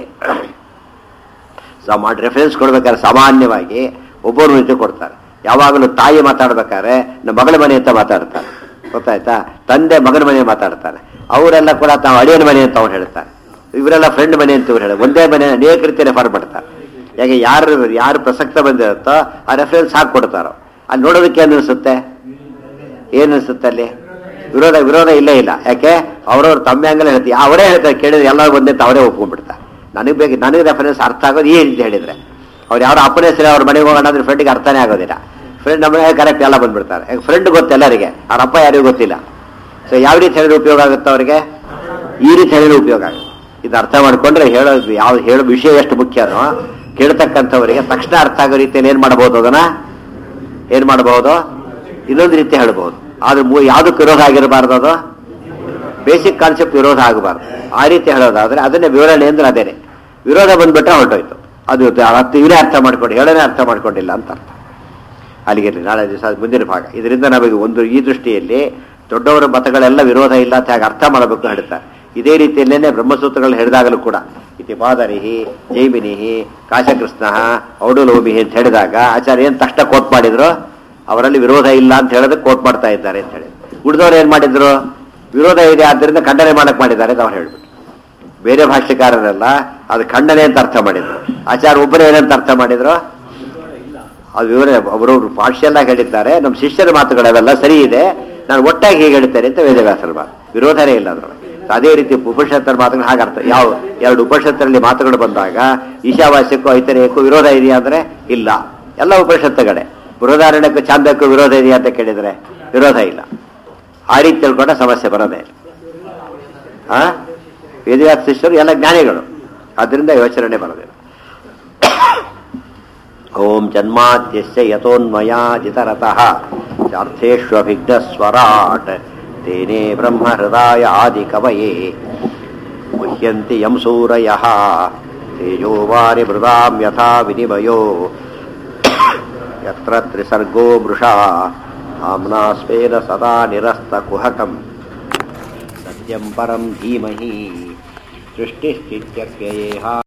ಮಾಡಿ ರೆಫರೆನ್ಸ್ ಕೊಡ್ಬೇಕಾದ್ರೆ ಸಾಮಾನ್ಯವಾಗಿ ಒಬ್ಬರು ರೀತಿ ಕೊಡ್ತಾರೆ ಯಾವಾಗಲೂ ತಾಯಿ ಮಾತಾಡ್ಬೇಕಾದ್ರೆ ನಮ್ಮ ಮಗಳ ಮನೆ ಅಂತ ಮಾತಾಡ್ತಾರೆ ಗೊತ್ತಾಯ್ತಾ ತಂದೆ ಮಗನ ಮನೆ ಮಾತಾಡ್ತಾರೆ ಅವರೆಲ್ಲ ಕೂಡ ತಾವು ಅಳಿಯನ ಮನೆ ಅಂತ ಅವ್ರು ಹೇಳ್ತಾರೆ ಇವರೆಲ್ಲ ಫ್ರೆಂಡ್ ಮನೆ ಅಂತ ಇವ್ರು ಹೇಳಿ ಒಂದೇ ಮನೆ ಅನೇಕ ರೀತಿ ರೆಫರ್ ಮಾಡ್ತಾರೆ ಯಾಕೆ ಯಾರು ಯಾರು ಪ್ರಸಕ್ತ ಬಂದಿರುತ್ತೋ ಆ ರೆಫರೆನ್ಸ್ ಹಾಕಿ ಕೊಡ್ತಾರೋ ಅಲ್ಲಿ ನೋಡೋದಕ್ಕೆ ಏನು ಅನಿಸುತ್ತೆ ಏನು ಅನಿಸುತ್ತೆ ಅಲ್ಲಿ ವಿರೋಧ ವಿರೋಧ ಇಲ್ಲೇ ಇಲ್ಲ ಯಾಕೆ ಅವ್ರವ್ರ ತಮ್ಮ ಹಂಗಲ್ಲ ಹೇಳ್ತೀವಿ ಅವರೇ ಹೇಳ್ತಾರೆ ಕೇಳಿದ್ರೆ ಎಲ್ಲರೂ ಒಂದೇ ಅಂತ ಅವರೇ ಒಪ್ಕೊಂಡ್ಬಿಡ್ತಾರೆ ನನಗೆ ಬೇಕು ನನಗೆ ರೆಫರೆನ್ಸ್ ಅರ್ಥ ಆಗೋದು ಈ ರೀತಿ ಹೇಳಿದ್ರೆ ಅವ್ರು ಯಾರು ಅಪ್ಪನ ಹೆಸರು ಅವ್ರ ಮನೆಗೆ ಹೋಗೋಣ ಅಂದ್ರೆ ಫ್ರೆಂಡ್ಗೆ ಅರ್ಥನೇ ಆಗೋದಿಲ್ಲ ಫ್ರೆಂಡ್ ನಮ್ಮ ಕರೆಕ್ಟ್ ಎಲ್ಲ ಬಂದ್ಬಿಡ್ತಾರೆ ಫ್ರೆಂಡ್ ಗೊತ್ತು ಎಲ್ಲರಿಗೆ ಅವ್ರ ಅಪ್ಪ ಯಾರಿಗೂ ಗೊತ್ತಿಲ್ಲ ಸೊ ಯಾವ ರೀತಿ ಹೇಳಿದ್ರೆ ಉಪಯೋಗ ಆಗುತ್ತೆ ಅವ್ರಿಗೆ ಈ ರೀತಿ ಹೇಳಿದ್ರೆ ಉಪಯೋಗ ಆಗುತ್ತೆ ಇದು ಅರ್ಥ ಮಾಡ್ಕೊಂಡ್ರೆ ಹೇಳೋದು ಯಾವ ಹೇಳೋ ವಿಷಯ ಎಷ್ಟು ಮುಖ್ಯನೋ ಕೇಳ್ತಕ್ಕಂಥವರಿಗೆ ತಕ್ಷಣ ಅರ್ಥ ಆಗೋ ರೀತಿಯಲ್ಲಿ ಏನ್ ಮಾಡಬಹುದು ಅದನ್ನ ಏನ್ ಮಾಡಬಹುದು ಇನ್ನೊಂದು ರೀತಿ ಹೇಳ್ಬಹುದು ಆದ್ರೆ ಮೂ- ಯಾವ್ದಕ್ಕೆ ವಿರೋಧ ಆಗಿರಬಾರ್ದು ಅದು ಬೇಸಿಕ್ ಕಾನ್ಸೆಪ್ಟ್ ವಿರೋಧ ಆಗಬಾರ್ದು ಆ ರೀತಿ ಹೇಳೋದಾದ್ರೆ ಅದನ್ನೇ ವಿವರಣೆ ಅಂದ್ರೆ ಅದೇನೆ ವಿರೋಧ ಬಂದ್ಬಿಟ್ರೆ ಹೊರಟೋಯ್ತು ಅದು ಅರ್ಥ ಇವರೇ ಅರ್ಥ ಮಾಡ್ಕೊಂಡು ಹೇಳೋನೇ ಅರ್ಥ ಮಾಡ್ಕೊಂಡಿಲ್ಲ ಅಂತ ಅರ್ಥ ಅಲ್ಲಿಗೆ ನಾಳೆ ದಿವಸ ಮುಂದಿನ ಭಾಗ ಇದರಿಂದ ನಮಗೆ ಒಂದು ಈ ದೃಷ್ಟಿಯಲ್ಲಿ ದೊಡ್ಡವರ ಮತಗಳೆಲ್ಲ ವಿರೋಧ ಇಲ್ಲ ಅಂತ ಹಾಗೆ ಅರ್ಥ ಮಾಡಬೇಕು ಹೇಳ್ತಾರೆ ಇದೇ ರೀತಿಯಲ್ಲೇನೆ ಬ್ರಹ್ಮಸೂತ್ರಗಳು ಹೇಳಿದಾಗಲೂ ಕೂಡ ಇತಿ ಪಾದರಿಹಿ ಜೈಮಿನಿಹಿ ಕಾಶಕೃಷ್ಣ ಔಡುಲೋಮಿಹಿ ಅಂತ ಹೇಳಿದಾಗ ಆಚಾರ್ಯ ಏನ್ ತಕ್ಷಣ ಕೋಟ್ ಮಾಡಿದ್ರು ಅವರಲ್ಲಿ ವಿರೋಧ ಇಲ್ಲ ಅಂತ ಹೇಳೋದಕ್ಕೆ ಕೋಟ್ ಮಾಡ್ತಾ ಇದ್ದಾರೆ ಅಂತ ಹೇಳಿ ಉಳಿದವ್ರು ಏನ್ ಮಾಡಿದ್ರು ವಿರೋಧ ಇದೆ ಆದ್ದರಿಂದ ಖಂಡನೆ ಮಾಡಕ್ ಮಾಡಿದ್ದಾರೆ ಅಂತ ಅವ್ರು ಹೇಳ್ಬಿಟ್ಟು ಬೇರೆ ಭಾಷ್ಯಕಾರರೆಲ್ಲ ಅದು ಖಂಡನೆ ಅಂತ ಅರ್ಥ ಮಾಡಿದ್ರು ಆಚಾರ್ಯ ಒಬ್ಬರೇ ಏನಂತ ಅರ್ಥ ಮಾಡಿದ್ರು ಅದು ವಿವರ ಅವರವರು ಪಾರ್ಷಿಯಲ್ ಆಗಿ ಹೇಳಿದ್ದಾರೆ ನಮ್ಮ ಶಿಷ್ಯರ ಮಾತುಗಳವೆಲ್ಲ ಸರಿ ಇದೆ ನಾನು ಒಟ್ಟಾಗಿ ಹೇಗೆ ಹೇಳ್ತೇನೆ ಅಂತ ವೇದವ್ಯಾಸರ ಮಾತು ವಿರೋಧನೇ ಇಲ್ಲ ಅದರೊಳಗೆ ಅದೇ ರೀತಿ ಉಪನಿಷತ್ತರ ಮಾತುಗಳು ಹಾಗೆ ಅರ್ಥ ಯಾವ ಎರಡು ಉಪನಿಷತ್ತರಲ್ಲಿ ಮಾತುಗಳು ಬಂದಾಗ ಈಶಾವಾಸ್ಯಕ್ಕೂ ಐತರೇಯಕ್ಕೂ ವಿರೋಧ ಇದೆಯಾ ಅಂದ್ರೆ ಇಲ್ಲ ಎಲ್ಲ ಉಪನಿಷತ್ತುಗಳೇ ಬೃಹದಾರಣ್ಯಕ್ಕೂ ಚಾಂದಕ್ಕೂ ವಿರೋಧ ಇದೆಯಾ ಅಂತ ಕೇಳಿದ್ರೆ ವಿರೋಧ ಇಲ್ಲ ಆ ರೀತಿ ತಿಳ್ಕೊಂಡ ಸಮಸ್ಯೆ ಬರೋದೇ ಇಲ್ಲ ಆ ವೇದವ್ಯಾಸ ಶಿಷ್ಯರು ಎಲ್ಲ ಜ್ಞಾನಿಗಳು ಅದರಿಂದ ಯೋಚನೆ ಬರೋದಿಲ್ಲ ಓಂ ಜನ್ಮಾದ್ಯಸ್ಯ ಯತೋನ್ಮಯಾಜಿತರತಃ ಅರ್ಥೇಷ್ವಭಿಘ್ನಸ್ವರಾಟ್ ತೇನೇ ಬ್ರಹ್ಮ ಹೃದಯ ಆದಿ ಕವಯೇ ಮುಹ್ಯಂತಿ ಯಂ ಸೂರಯಃ ತೇಜೋ ವಾರಿ ಮೃದಾಂ ಯಥಾ ವಿನಿಮಯೋ ಯತ್ರ ತ್ರಿಸರ್ಗೋ ಮೃಷಾ ಆಮ್ನಾ ಸ್ವೇನ ಸದಾ ನಿರಸ್ತಕುಹಕಂ ಸತ್ಯಂ ಪರಂ ಧೀಮಹಿ ಸೃಷ್ಟಿಸ್ಥಿತ್ಯಪ್ಯಯೇಹ